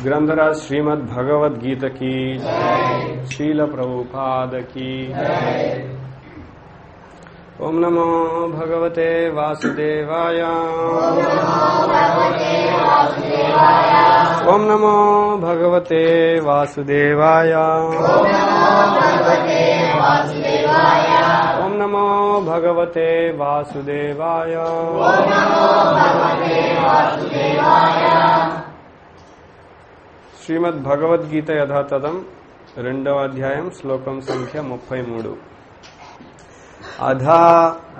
గ్రంథరాజ్ శ్రీమద్ భగవద్గీత की శ్రీల ప్రభుపాద की ఓం నమో భగవతే వాసుదేవాయ ఓం నమో భగవతే వాసుదేవాయ ఓం నమో భగవతే వాసుదేవాయ శ్రీమద్ భగవద్గీత యథాతథం రెండవ అధ్యాయం శ్లోకం సంఖ్య ముప్పై మూడు అధా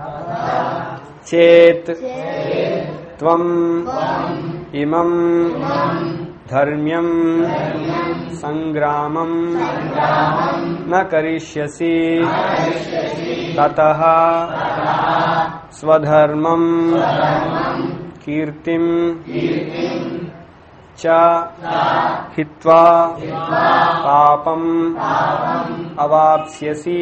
చేత్ త్వం ఇమం ధర్మ్యం సంగ్రామం న కరిష్యసి తతః స్వధర్మం కీర్తిం చ హిత్వా పాపం అవాప్స్యసి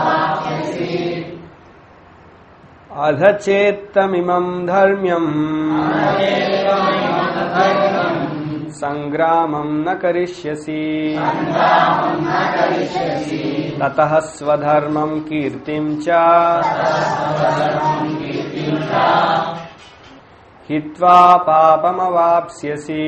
అధచేత్తమిమం ధర్మ్యం సంగ్రామం న కరిష్యసి తతః స్వధర్మం కీర్తిం చ హిత్వా పాపమవాప్స్యసి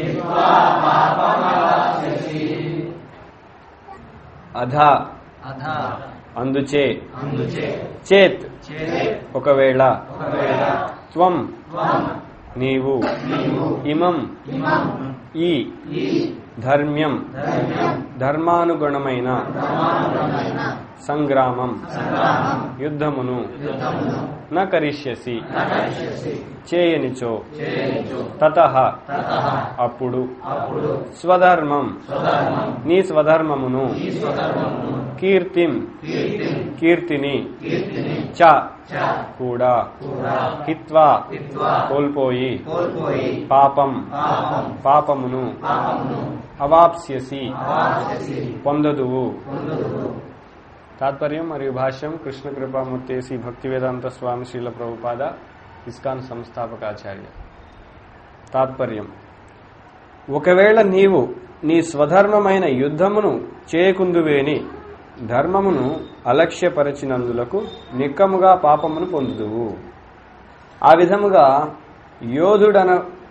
అధ అధ అందుచే అందుచే చేత్ చేరే ఒకవేళ ఒకవేళ త్వం త్వం నీవు నీవు ఇమం ఇమం ఈ ఈ ధర్మ్యం ధర్మ్యం ధర్మానుగుణమైన ప్రమాణమైన సంగ్రామం సంగ్రామం యుద్ధమును యుద్ధమును న కరిష్యసి నకరిష్యసి చేయనిచో చేయనిచు తత తతః అప్పుడు అప్పుడు స్వధర్మం స్వధర్మం నీ స్వధర్మమును ఈ స్వధర్మమును కీర్తిం కీర్తిని కీర్తిని కీర్తిని చ చ కూడా కూడా హిత్వా హిత్వా కోల్పోయి కోల్పోయి పాపం పాపం పాపమును పాపమును అవాప్స్యసి అవాప్స్యసి పొందదువు పొందుదువు తాత్పర్యం మరియు భాష్యం కృష్ణ కృపామూర్తి శ్రీ భక్తి వేదాంత స్వామి శ్రీల ప్రభుపాద ఇస్కాన్ సంస్థాపకాచార్య తాత్పర్యం ఒకవేళ నీవు నీ స్వధర్మమైన యుద్ధమును చేయకుందువేని ధర్మమును అలక్ష్యపరచినందులకు నిక్కముగా పాపమును పొందుదువు ఆ విధముగా యోధుడన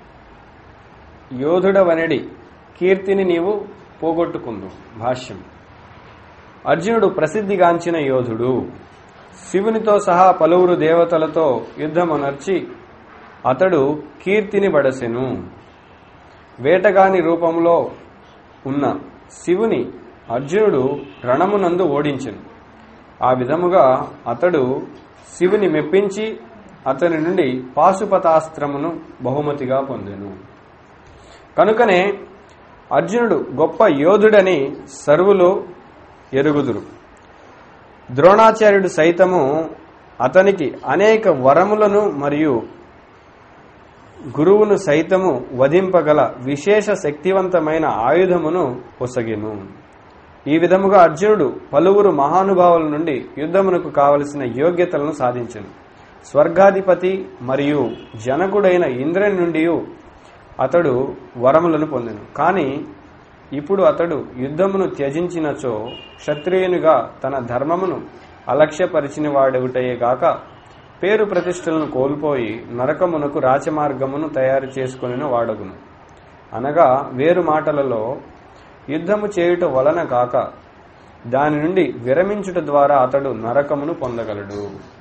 యోధుడవనడి కీర్తిని నీవు పోగొట్టుకుందు భాష్యం అర్జునుడు ప్రసిద్ధిగాంచిన యోధుడు శివునితో సహా పలువురు దేవతలతో యుద్ధమునర్చి అతడు కీర్తిని బడసెను వేటగాని రూపంలో ఉన్న శివుని అర్జునుడు రణమునందు ఓడించెను ఆ విధముగా అతడు శివుని మెప్పించి అతని నుండి పాశుపతాస్త్రమును బహుమతిగా పొందెను కనుకనే అర్జునుడు గొప్ప యోధుడని సర్వులు ఎరుగుదురు ద్రోణాచార్యుడు సైతము అతనికి అనేక వరములను మరియు గురువును సైతము వధింపగల విశేష శక్తివంతమైన ఆయుధమును పొసగెను ఈ విధముగా అర్జునుడు పలువురు మహానుభావుల నుండి యుద్ధమునకు కావలసిన యోగ్యతలను సాధించెను స్వర్గాధిపతి మరియు జనకుడైన ఇంద్రుని నుండి అతడు వరములను పొందెను కానీ ఇప్పుడు అతడు యుద్ధమును త్యజించినచో క్షత్రియునిగా తన ధర్మమును అలక్ష్యపరిచిన వాడెవుటయే గాక పేరు ప్రతిష్టలను కోల్పోయి నరకమునకు రాచమార్గమును తయారు చేసుకుని వాడగును అనగా వేరు మాటలలో యుద్ధము చేయుట వలన కాక దాని నుండి విరమించుట ద్వారా అతడు నరకమును పొందగలడు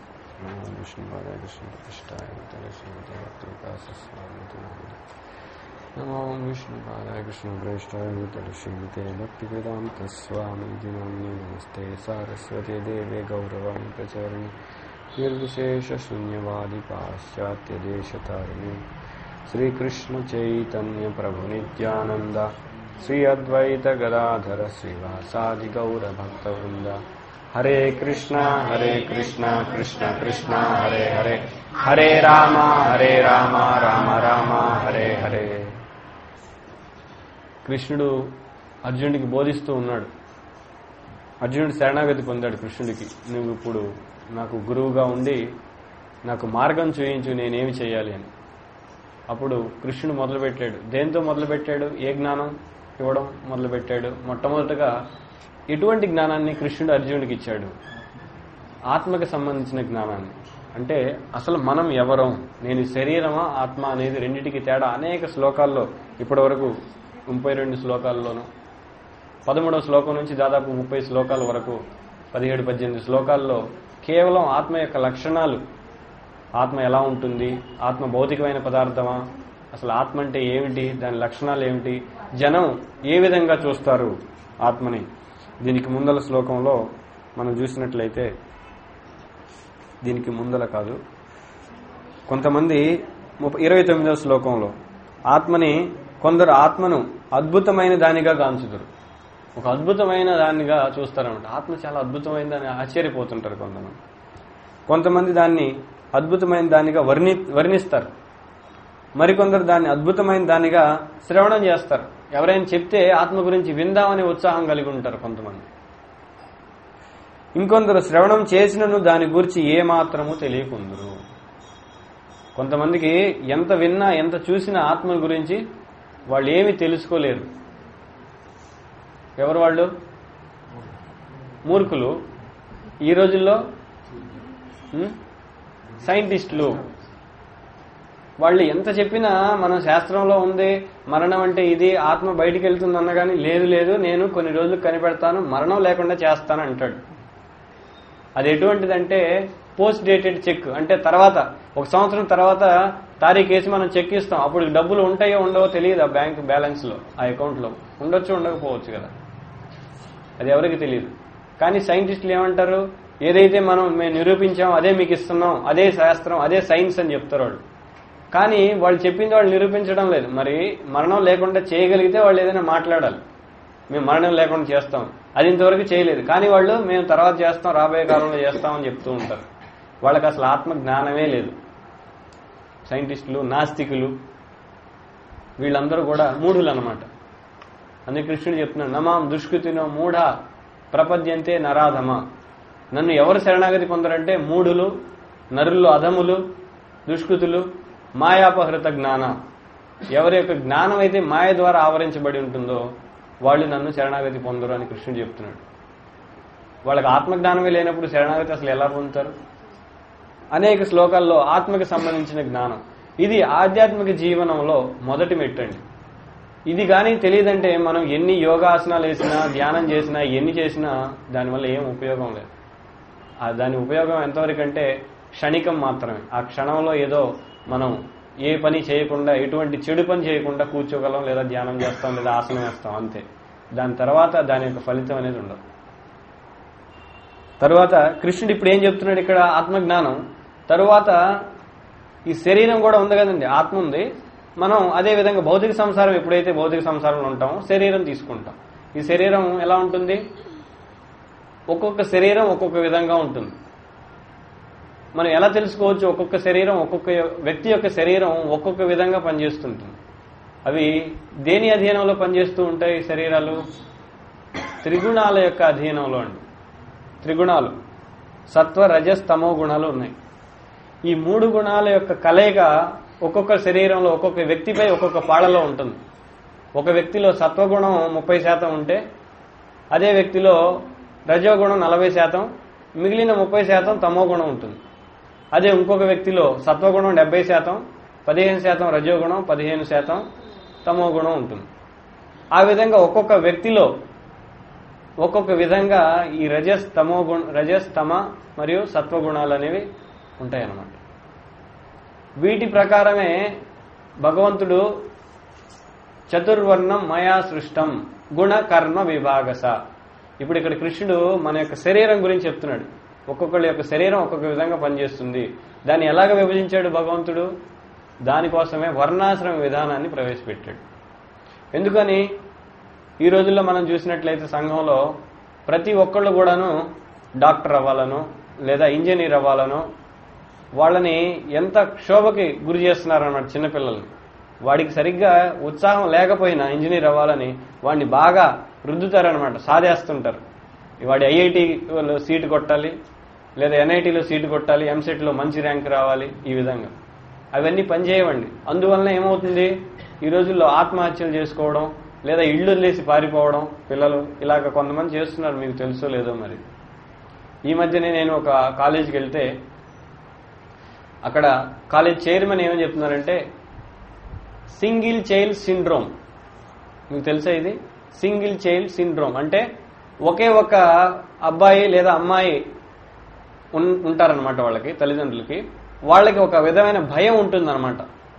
నమో విష్ణుపాదాయ కృష్ణప్రేష్టాయ శ్రీమతే భక్తి వేదాంత స్వామి దినాన్ని నమస్తే సారస్వతి దేవే గౌరవాన్ని ప్రచారిణి నిర్విశేష శూన్యవాది పాశ్చాత్య దేశతారిణి శ్రీకృష్ణ చైతన్య ప్రభు నిత్యానంద శ్రీ అద్వైత గదాధర శ్రీవాసాది గౌర భక్త వృంద హరే కృష్ణ హరే కృష్ణ కృష్ణ కృష్ణ హరే హరే హరే రామ హరే రామ రామ రామ హరే హరే కృష్ణుడు అర్జునుడికి బోధిస్తూ ఉన్నాడు అర్జునుడు శరణాగతి పొందాడు కృష్ణుడికి నువ్వు ఇప్పుడు నాకు గురువుగా ఉండి నాకు మార్గం చూయించు నేనేమి చేయాలి అని అప్పుడు కృష్ణుడు మొదలుపెట్టాడు దేంతో మొదలుపెట్టాడు ఏ జ్ఞానం ఇవ్వడం మొదలుపెట్టాడు మొట్టమొదటగా ఎటువంటి జ్ఞానాన్ని కృష్ణుడు అర్జునుడికి ఇచ్చాడు ఆత్మకి సంబంధించిన జ్ఞానాన్ని అంటే అసలు మనం ఎవరం నేను ఈ శరీరమా ఆత్మ అనేది రెండింటికి తేడా అనేక శ్లోకాల్లో ఇప్పటి వరకు ముప్పై రెండు శ్లోకాల్లోనూ పదమూడవ శ్లోకం నుంచి దాదాపు ముప్పై శ్లోకాల వరకు పదిహేడు పద్దెనిమిది శ్లోకాల్లో కేవలం ఆత్మ యొక్క లక్షణాలు ఆత్మ ఎలా ఉంటుంది ఆత్మ భౌతికమైన పదార్థమా అసలు ఆత్మ అంటే ఏమిటి దాని లక్షణాలు ఏమిటి జనం ఏ విధంగా చూస్తారు ఆత్మని దీనికి ముందల శ్లోకంలో మనం చూసినట్లయితే దీనికి ముందల కాదు కొంతమంది ముప్ప- ఇరవై తొమ్మిదవ శ్లోకంలో ఆత్మని కొందరు ఆత్మను అద్భుతమైన దానిగా గాంచుతారు ఒక అద్భుతమైన దానిగా చూస్తారన్నమాట ఆత్మ చాలా అద్భుతమైనదని ఆశ్చర్యపోతుంటారు కొంతమంది కొంతమంది దాన్ని అద్భుతమైన దానిగా వర్ణి వర్ణిస్తారు మరికొందరు దాన్ని అద్భుతమైన దానిగా శ్రవణం చేస్తారు ఎవరైనా చెప్తే ఆత్మ గురించి విందామనే ఉత్సాహం కలిగి ఉంటారు కొంతమంది ఇంకొందరు శ్రవణం చేసినను దాని గురించి ఏ మాత్రము తెలియకుందరు కొంతమందికి ఎంత విన్నా ఎంత చూసినా ఆత్మ గురించి వాళ్ళు ఏమి తెలుసుకోలేరు ఎవరు వాళ్ళు మూర్ఖులు ఈ రోజుల్లో ఉం? సైంటిస్టులు వాళ్ళు ఎంత చెప్పినా మనం శాస్త్రంలో ఉంది మరణం అంటే ఇది ఆత్మ బయటికి వెళ్తుంది అన్న కానీ లేదు లేదు నేను కొన్ని రోజులు కనిపెడతాను మరణం లేకుండా చేస్తాను అంటాడు అది ఎటువంటిదంటే పోస్ట్ డేటెడ్ చెక్ అంటే తర్వాత ఒక సంవత్సరం తర్వాత తారీఖు వేసి మనం చెక్ ఇస్తాం అప్పుడు డబ్బులు ఉంటాయో ఉండవో తెలియదు ఆ బ్యాంక్ బ్యాలెన్స్ లో ఆ అకౌంట్ లో ఉండొచ్చు ఉండకపోవచ్చు కదా అది ఎవరికి తెలియదు కానీ సైంటిస్టులు ఏమంటారు ఏదైతే మనం మేము నిరూపించాం అదే మీకు ఇస్తున్నాం అదే శాస్త్రం అదే సైన్స్ అని చెప్తారు వాళ్ళు కానీ వాళ్ళు చెప్పింది వాళ్ళు నిరూపించడం లేదు మరి మరణం లేకుండా చేయగలిగితే వాళ్ళు ఏదైనా మాట్లాడాలి మేము మరణం లేకుండా చేస్తాం అది ఇంతవరకు చేయలేదు కానీ వాళ్ళు మేము తర్వాత చేస్తాం రాబోయే కాలంలో చేస్తామని చెప్తూ ఉంటారు వాళ్ళకి అసలు ఆత్మ జ్ఞానమే లేదు సైంటిస్టులు నాస్తికులు వీళ్ళందరూ కూడా మూఢులు అనమాట అందుకే కృష్ణుడు చెప్తున్నాడు నమాం దుష్కృతినో మూఢ ప్రపద్యంతే నరాధమ నన్ను ఎవరు శరణాగతి పొందరంటే మూఢులు నరుల్లో అధములు దుష్కృతులు మాయాపహృత జ్ఞాన ఎవరి యొక్క జ్ఞానం అయితే మాయ ద్వారా ఆవరించబడి ఉంటుందో వాళ్ళు నన్ను శరణాగతి పొందరు అని కృష్ణుడు చెప్తున్నాడు వాళ్ళకి ఆత్మజ్ఞానమే లేనప్పుడు శరణాగతి అసలు ఎలా పొందుతారు అనేక శ్లోకాల్లో ఆత్మకి సంబంధించిన జ్ఞానం ఇది ఆధ్యాత్మిక జీవనంలో మొదటి మెట్టండి ఇది కానీ తెలియదంటే మనం ఎన్ని యోగాసనాలు వేసినా ధ్యానం చేసినా ఎన్ని చేసినా దానివల్ల ఏం ఉపయోగం లేదు ఆ దాని ఉపయోగం ఎంతవరకు అంటే క్షణికం మాత్రమే ఆ క్షణంలో ఏదో మనం ఏ పని చేయకుండా ఎటువంటి చెడు పని చేయకుండా కూర్చోగలం లేదా ధ్యానం చేస్తాం లేదా ఆసనం వేస్తాం అంతే దాని తర్వాత దాని యొక్క ఫలితం అనేది ఉండదు తరువాత కృష్ణుడు ఇప్పుడు ఏం చెప్తున్నాడు ఇక్కడ ఆత్మజ్ఞానం తరువాత ఈ శరీరం కూడా ఉంది కదండి ఆత్మ ఉంది మనం అదే విధంగా భౌతిక సంసారం ఎప్పుడైతే భౌతిక సంసారంలో ఉంటామో శరీరం తీసుకుంటాం ఈ శరీరం ఎలా ఉంటుంది ఒక్కొక్క శరీరం ఒక్కొక్క విధంగా ఉంటుంది మనం ఎలా తెలుసుకోవచ్చు ఒక్కొక్క శరీరం ఒక్కొక్క వ్యక్తి యొక్క శరీరం ఒక్కొక్క విధంగా పనిచేస్తుంటుంది అవి దేని అధీనంలో పనిచేస్తూ ఉంటాయి ఈ శరీరాలు త్రిగుణాల యొక్క అధీనంలో అండి త్రిగుణాలు సత్వ రజస్ తమో గుణాలు ఉన్నాయి ఈ మూడు గుణాల యొక్క కలయిక ఒక్కొక్క శరీరంలో ఒక్కొక్క వ్యక్తిపై ఒక్కొక్క పాళలో ఉంటుంది ఒక వ్యక్తిలో సత్వగుణం ముప్పై శాతం ఉంటే అదే వ్యక్తిలో రజోగుణం నలభై శాతం మిగిలిన ముప్పై శాతం తమో గుణం ఉంటుంది అదే ఇంకొక వ్యక్తిలో సత్వగుణం డెబ్బై శాతం పదిహేను శాతం రజోగుణం పదిహేను శాతం తమో గుణం ఉంటుంది ఆ విధంగా ఒక్కొక్క వ్యక్తిలో ఒక్కొక్క విధంగా ఈ రజస్ తమో గుణ రజస్ తమ మరియు సత్వగుణాలు అనేవి ఉంటాయన్నమాట వీటి ప్రకారమే భగవంతుడు చతుర్వర్ణం మయా సృష్టం గుణ కర్మ విభాగస ఇప్పుడు ఇక్కడ కృష్ణుడు మన యొక్క శరీరం గురించి చెప్తున్నాడు ఒక్కొక్కళ్ళ యొక్క శరీరం ఒక్కొక్క విధంగా పనిచేస్తుంది దాన్ని ఎలాగ విభజించాడు భగవంతుడు దానికోసమే వర్ణాశ్రమ విధానాన్ని ప్రవేశపెట్టాడు ఎందుకని ఈ రోజుల్లో మనం చూసినట్లయితే సంఘంలో ప్రతి ఒక్కళ్ళు కూడాను డాక్టర్ అవ్వాలను లేదా ఇంజనీర్ అవ్వాలను వాళ్ళని ఎంత క్షోభకి గురి చేస్తున్నారు అన్నమాట చిన్నపిల్లల్ని వాడికి సరిగ్గా ఉత్సాహం లేకపోయినా ఇంజనీర్ అవ్వాలని వాడిని బాగా రుద్దుతారనమాట సాధేస్తుంటారు వాడి ఐఐటిలో సీటు కొట్టాలి లేదా ఎన్ఐటిలో సీటు కొట్టాలి ఎంసెట్లో మంచి ర్యాంక్ రావాలి ఈ విధంగా అవన్నీ పనిచేయవండి అందువలన ఏమవుతుంది ఈ రోజుల్లో ఆత్మహత్యలు చేసుకోవడం లేదా ఇళ్ళు వదిలేసి పారిపోవడం పిల్లలు ఇలాగ కొంతమంది చేస్తున్నారు మీకు తెలుసో లేదో మరి ఈ మధ్యనే నేను ఒక కాలేజీకి వెళ్తే అక్కడ కాలేజ్ చైర్మన్ ఏమని చెప్తున్నారంటే సింగిల్ చైల్డ్ సిండ్రోమ్ మీకు తెలుసా ఇది సింగిల్ చైల్డ్ సిండ్రోమ్ అంటే ఒకే ఒక అబ్బాయి లేదా అమ్మాయి ఉన్- ఉంటారన్నమాట వాళ్ళకి తల్లిదండ్రులకి వాళ్ళకి ఒక విధమైన భయం ఉంటుందన్నమాట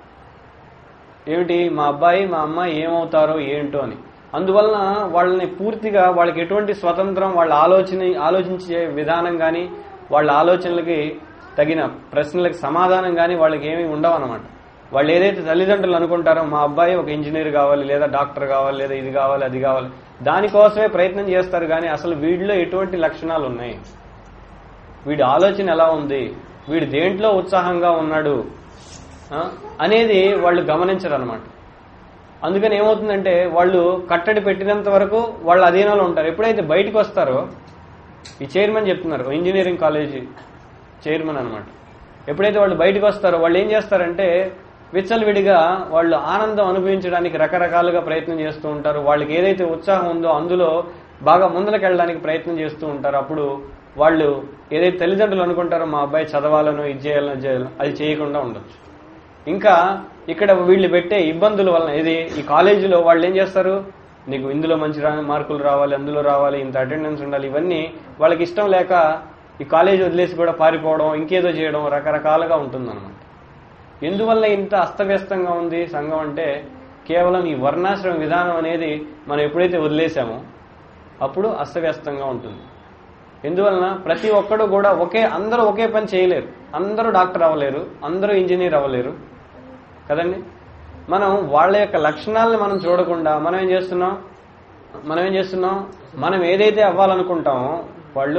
ఏమిటి మా అబ్బాయి మా అమ్మాయి ఏమవుతారో ఏంటో అని అందువలన వాళ్ళని పూర్తిగా వాళ్ళకి ఎటువంటి స్వతంత్రం వాళ్ళ ఆలోచన ఆలోచించే విధానం కానీ వాళ్ళ ఆలోచనలకి తగిన ప్రశ్నలకు సమాధానం కానీ వాళ్ళకి ఏమీ ఉండవు అనమాట వాళ్ళు ఏదైతే తల్లిదండ్రులు అనుకుంటారో మా అబ్బాయి ఒక ఇంజనీర్ కావాలి లేదా డాక్టర్ కావాలి లేదా ఇది కావాలి అది కావాలి దానికోసమే ప్రయత్నం చేస్తారు కానీ అసలు వీడిలో ఎటువంటి లక్షణాలు ఉన్నాయి వీడి ఆలోచన ఎలా ఉంది వీడు దేంట్లో ఉత్సాహంగా ఉన్నాడు ఆ, అనేది వాళ్ళు గమనించరు అనమాట అందుకని ఏమవుతుందంటే వాళ్ళు కట్టడి పెట్టినంత వరకు వాళ్ళ అధీనంలో ఉంటారు ఎప్పుడైతే బయటకు వస్తారో ఈ చైర్మన్ చెప్తున్నారు ఇంజనీరింగ్ కాలేజీ చైర్మన్ అనమాట ఎప్పుడైతే వాళ్ళు బయటకు వస్తారో వాళ్ళు ఏం చేస్తారంటే విచ్చలవిడిగా వాళ్ళు ఆనందం అనుభవించడానికి రకరకాలుగా ప్రయత్నం చేస్తూ ఉంటారు వాళ్ళకి ఏదైతే ఉత్సాహం ఉందో అందులో బాగా ముందరకెళ్ళడానికి ప్రయత్నం చేస్తూ ఉంటారు అప్పుడు వాళ్ళు ఏదైతే తల్లిదండ్రులు అనుకుంటారో మా అబ్బాయి చదవాలను ఇది చేయాలను అది చేయాలను అది చేయకుండా ఉండొచ్చు ఇంకా ఇక్కడ వీళ్ళు పెట్టే ఇబ్బందుల వలన ఇది ఈ కాలేజీలో వాళ్ళు ఏం చేస్తారు నీకు ఇందులో మంచి రా- మార్కులు రావాలి అందులో రావాలి ఇంత అటెండెన్స్ ఉండాలి ఇవన్నీ వాళ్ళకి ఇష్టం లేక ఈ కాలేజీ వదిలేసి కూడా పారిపోవడం ఇంకేదో చేయడం రకరకాలుగా ఉంటుందన్నమాట ఎందువల్ల ఇంత అస్తవ్యస్తంగా ఉంది సంఘం అంటే కేవలం ఈ వర్ణాశ్రమ విధానం అనేది మనం ఎప్పుడైతే వదిలేసామో అప్పుడు అస్తవ్యస్తంగా ఉంటుంది ఎందువలన ప్రతి ఒక్కడు కూడా ఒకే అందరూ ఒకే పని చేయలేరు అందరూ డాక్టర్ అవ్వలేరు అందరూ ఇంజనీర్ అవ్వలేరు కదండి మనం వాళ్ళ యొక్క లక్షణాలను మనం చూడకుండా మనం ఏం చేస్తున్నాం మనం ఏం చేస్తున్నాం మనం ఏదైతే అవ్వాలనుకుంటామో వాళ్ళు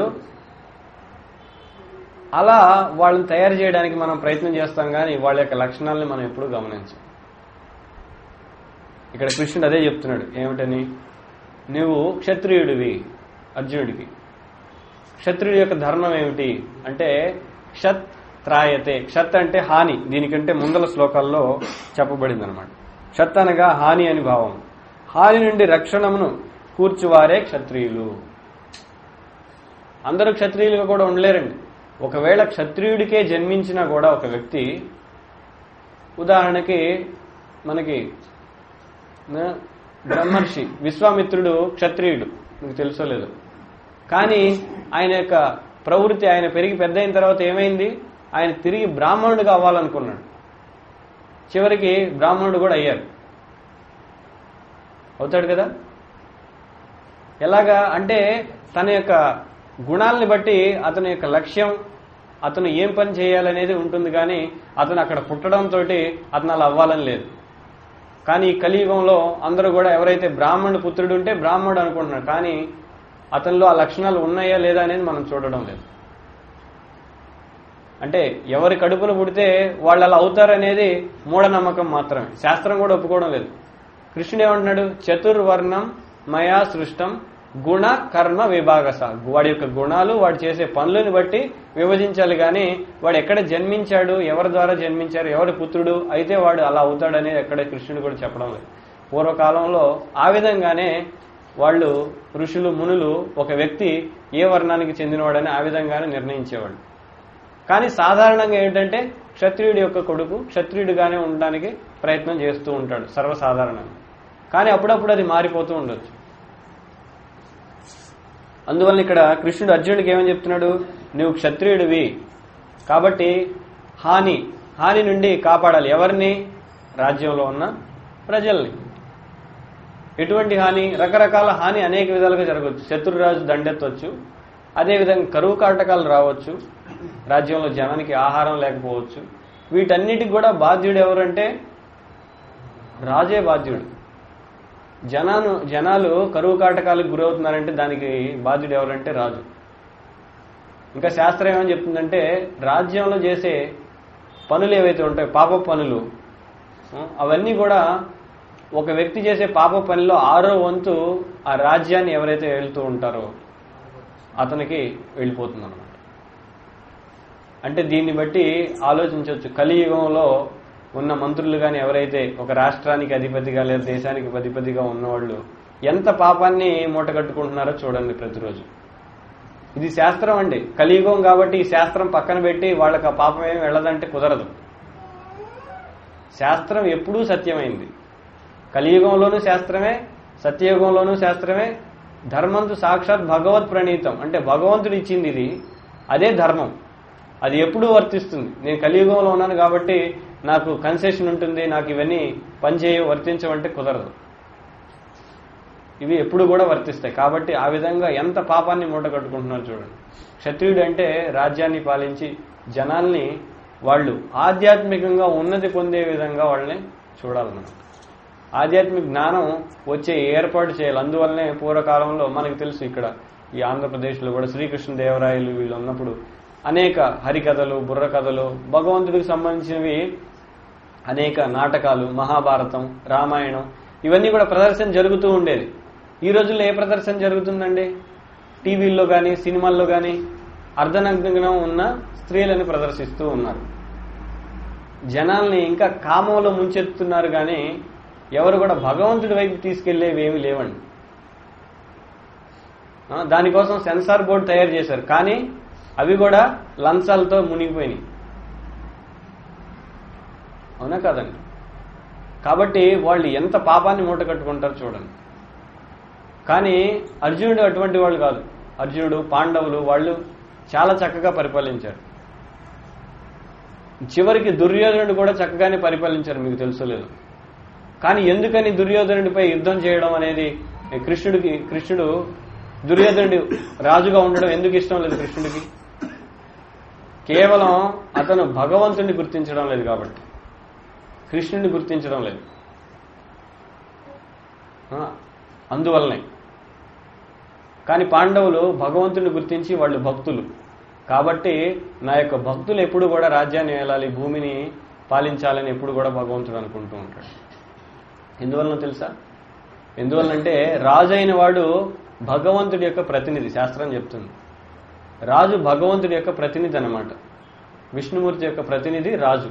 అలా వాళ్ళని తయారు చేయడానికి మనం ప్రయత్నం చేస్తాం కానీ వాళ్ళ యొక్క లక్షణాలని మనం ఎప్పుడూ గమనించం ఇక్కడ కృష్ణుడు అదే చెప్తున్నాడు ఏమిటని నువ్వు క్షత్రియుడివి అర్జునుడికి క్షత్రుడి యొక్క ధర్మం ఏమిటి అంటే క్షత్ త్రాయతే క్షత్ అంటే హాని దీనికంటే ముందల శ్లోకాల్లో చెప్పబడింది అనమాట క్షత్ అనగా హాని అని భావం హాని నుండి రక్షణమును కూర్చువారే క్షత్రియులు అందరూ క్షత్రియులుగా కూడా ఉండలేరండి ఒకవేళ క్షత్రియుడికే జన్మించినా కూడా ఒక వ్యక్తి ఉదాహరణకి మనకి న- బ్రహ్మర్షి విశ్వామిత్రుడు క్షత్రియుడు మీకు తెలుసో లేదు కానీ ఆయన యొక్క ప్రవృత్తి ఆయన పెరిగి పెద్ద అయిన తర్వాత ఏమైంది ఆయన తిరిగి బ్రాహ్మణుడిగా అవ్వాలనుకున్నాడు చివరికి బ్రాహ్మణుడు కూడా అయ్యారు అవుతాడు కదా ఎలాగా అంటే తన యొక్క గుణాలని బట్టి అతని యొక్క లక్ష్యం అతను ఏం పని చేయాలనేది ఉంటుంది కానీ అతను అక్కడ పుట్టడంతో అతను అలా అవ్వాలని లేదు కానీ ఈ కలియుగంలో అందరూ కూడా ఎవరైతే బ్రాహ్మణుడు పుత్రుడు ఉంటే బ్రాహ్మణుడు అనుకుంటున్నారు కానీ అతనిలో ఆ లక్షణాలు ఉన్నాయా లేదా అనేది మనం చూడడం లేదు అంటే ఎవరి కడుపున పుడితే వాళ్ళు అలా అవుతారనేది మూఢనమ్మకం మాత్రమే శాస్త్రం కూడా ఒప్పుకోవడం లేదు కృష్ణుడు ఏమంటున్నాడు చతుర్వర్ణం మయా సృష్టం గుణ కర్మ విభాగస వాడి యొక్క గుణాలు వాడు చేసే పనులను బట్టి విభజించాలి కానీ వాడు ఎక్కడ జన్మించాడు ఎవరి ద్వారా జన్మించారు ఎవరి పుత్రుడు అయితే వాడు అలా అవుతాడనేది ఎక్కడ కృష్ణుడు కూడా చెప్పడం లేదు పూర్వకాలంలో ఆ విధంగానే వాళ్ళు ఋషులు మునులు ఒక వ్యక్తి ఏ వర్ణానికి చెందినవాడని ఆ విధంగానే నిర్ణయించేవాళ్ళు కానీ సాధారణంగా ఏంటంటే క్షత్రియుడి యొక్క కొడుకు క్షత్రియుడిగానే ఉండడానికి ప్రయత్నం చేస్తూ ఉంటాడు సర్వసాధారణంగా కానీ అప్పుడప్పుడు అది మారిపోతూ ఉండొచ్చు అందువల్ల ఇక్కడ కృష్ణుడు అర్జునుడికి ఏమని చెప్తున్నాడు నువ్వు క్షత్రియుడివి కాబట్టి హాని హాని నుండి కాపాడాలి ఎవరిని రాజ్యంలో ఉన్న ప్రజల్ని ఎటువంటి హాని రకరకాల హాని అనేక విధాలుగా జరగవచ్చు శత్రురాజు దండెత్తవచ్చు అదేవిధంగా కరువు కాటకాలు రావచ్చు రాజ్యంలో జనానికి ఆహారం లేకపోవచ్చు వీటన్నిటికి కూడా బాధ్యుడు ఎవరంటే రాజే బాధ్యుడు జనాను జనాలు కరువు కాటకాలకు గురవుతున్నారంటే దానికి బాధ్యుడు ఎవరంటే రాజు ఇంకా శాస్త్రం ఏమని చెప్తుందంటే రాజ్యంలో చేసే పనులు ఏవైతే ఉంటాయో పాప పనులు ఆ, అవన్నీ కూడా ఒక వ్యక్తి చేసే పాప పనిలో ఆరో వంతు ఆ రాజ్యాన్ని ఎవరైతే వెళ్తూ ఉంటారో అతనికి వెళ్ళిపోతుంది అనమాట అంటే దీన్ని బట్టి ఆలోచించవచ్చు కలియుగంలో ఉన్న మంత్రులు కానీ ఎవరైతే ఒక రాష్ట్రానికి అధిపతిగా లేదా దేశానికి అధిపతిగా ఉన్నవాళ్ళు ఎంత పాపాన్ని మూట కట్టుకుంటున్నారో చూడండి ప్రతిరోజు ఇది శాస్త్రం అండి కలియుగం కాబట్టి ఈ శాస్త్రం పక్కన పెట్టి వాళ్ళకి ఆ పాపం ఏమి వెళ్ళదంటే కుదరదు శాస్త్రం ఎప్పుడూ సత్యమైంది కలియుగంలోనూ శాస్త్రమే సత్యయుగంలోనూ శాస్త్రమే ధర్మంతు సాక్షాత్ భగవత్ ప్రణీతం అంటే భగవంతుడు ఇచ్చింది ఇది అదే ధర్మం అది ఎప్పుడూ వర్తిస్తుంది నేను కలియుగంలో ఉన్నాను కాబట్టి నాకు కన్సెషన్ ఉంటుంది నాకు ఇవన్నీ పనిచేయ వర్తించవంటే కుదరదు ఇవి ఎప్పుడు కూడా వర్తిస్తాయి కాబట్టి ఆ విధంగా ఎంత పాపాన్ని మూట కట్టుకుంటున్నారు చూడండి క్షత్రియుడు అంటే రాజ్యాన్ని పాలించి జనాల్ని వాళ్ళు ఆధ్యాత్మికంగా ఉన్నతి పొందే విధంగా వాళ్ళని చూడాలన్నమాట ఆధ్యాత్మిక జ్ఞానం వచ్చే ఏర్పాటు చేయాలి అందువల్లనే పూర్వకాలంలో మనకు తెలుసు ఇక్కడ ఈ ఆంధ్రప్రదేశ్లో కూడా శ్రీకృష్ణ దేవరాయలు వీళ్ళు ఉన్నప్పుడు అనేక హరికథలు బుర్రకథలు భగవంతుడికి సంబంధించినవి అనేక నాటకాలు మహాభారతం రామాయణం ఇవన్నీ కూడా ప్రదర్శన జరుగుతూ ఉండేది ఈ రోజుల్లో ఏ ప్రదర్శన జరుగుతుందండి టీవీల్లో కానీ సినిమాల్లో కానీ అర్ధనగ్నం ఉన్న స్త్రీలను ప్రదర్శిస్తూ ఉన్నారు జనాల్ని ఇంకా కామంలో ముంచెత్తున్నారు కానీ ఎవరు కూడా భగవంతుడి వైపు తీసుకెళ్లేవి ఏమీ లేవండి ఆ, దానికోసం సెన్సార్ బోర్డు తయారు చేశారు కానీ అవి కూడా లంచాలతో మునిగిపోయినాయి అవునా కాదండి కాబట్టి వాళ్ళు ఎంత పాపాన్ని మూట కట్టుకుంటారో చూడండి కానీ అర్జునుడు అటువంటి వాళ్ళు కాదు అర్జునుడు పాండవులు వాళ్ళు చాలా చక్కగా పరిపాలించారు చివరికి దుర్యోధనుడు కూడా చక్కగానే పరిపాలించారు మీకు తెలుసో లేదు కానీ ఎందుకని దుర్యోధనుడిపై యుద్ధం చేయడం అనేది కృష్ణుడికి కృష్ణుడు దుర్యోధనుడు రాజుగా ఉండడం ఎందుకు ఇష్టం లేదు కృష్ణుడికి కేవలం అతను భగవంతుడిని గుర్తించడం లేదు కాబట్టి కృష్ణుడిని గుర్తించడం లేదు ఆ, అందువల్లనే కానీ పాండవులు భగవంతుని గుర్తించి వాళ్ళు భక్తులు కాబట్టి నా యొక్క భక్తులు ఎప్పుడు కూడా రాజ్యాన్ని ఏలాలి భూమిని పాలించాలని ఎప్పుడు కూడా భగవంతుడు అనుకుంటూ ఉంటాడు ఎందువలన తెలుసా ఎందువల్లంటే రాజు అయిన వాడు భగవంతుడి యొక్క ప్రతినిధి శాస్త్రం చెప్తుంది రాజు భగవంతుడి యొక్క ప్రతినిధి అన్నమాట విష్ణుమూర్తి యొక్క ప్రతినిధి రాజు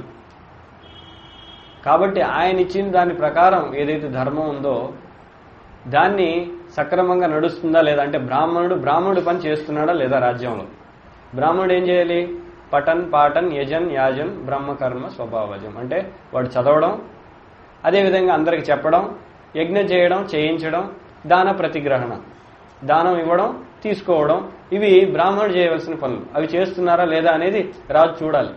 కాబట్టి ఆయన ఇచ్చిన దాని ప్రకారం ఏదైతే ధర్మం ఉందో దాన్ని సక్రమంగా నడుస్తుందా లేదా అంటే బ్రాహ్మణుడు బ్రాహ్మణుడు పని చేస్తున్నాడా లేదా రాజ్యంలో బ్రాహ్మణుడు ఏం చేయాలి పఠన్ పాఠన్ యజన్ యాజన్ బ్రహ్మకర్మ స్వభావజం అంటే వాడు చదవడం అదేవిధంగా అందరికి చెప్పడం యజ్ఞం చేయడం చేయించడం దాన ప్రతిగ్రహణ దానం ఇవ్వడం తీసుకోవడం ఇవి బ్రాహ్మణుడు చేయవలసిన పనులు అవి చేస్తున్నారా లేదా అనేది రాజు చూడాలి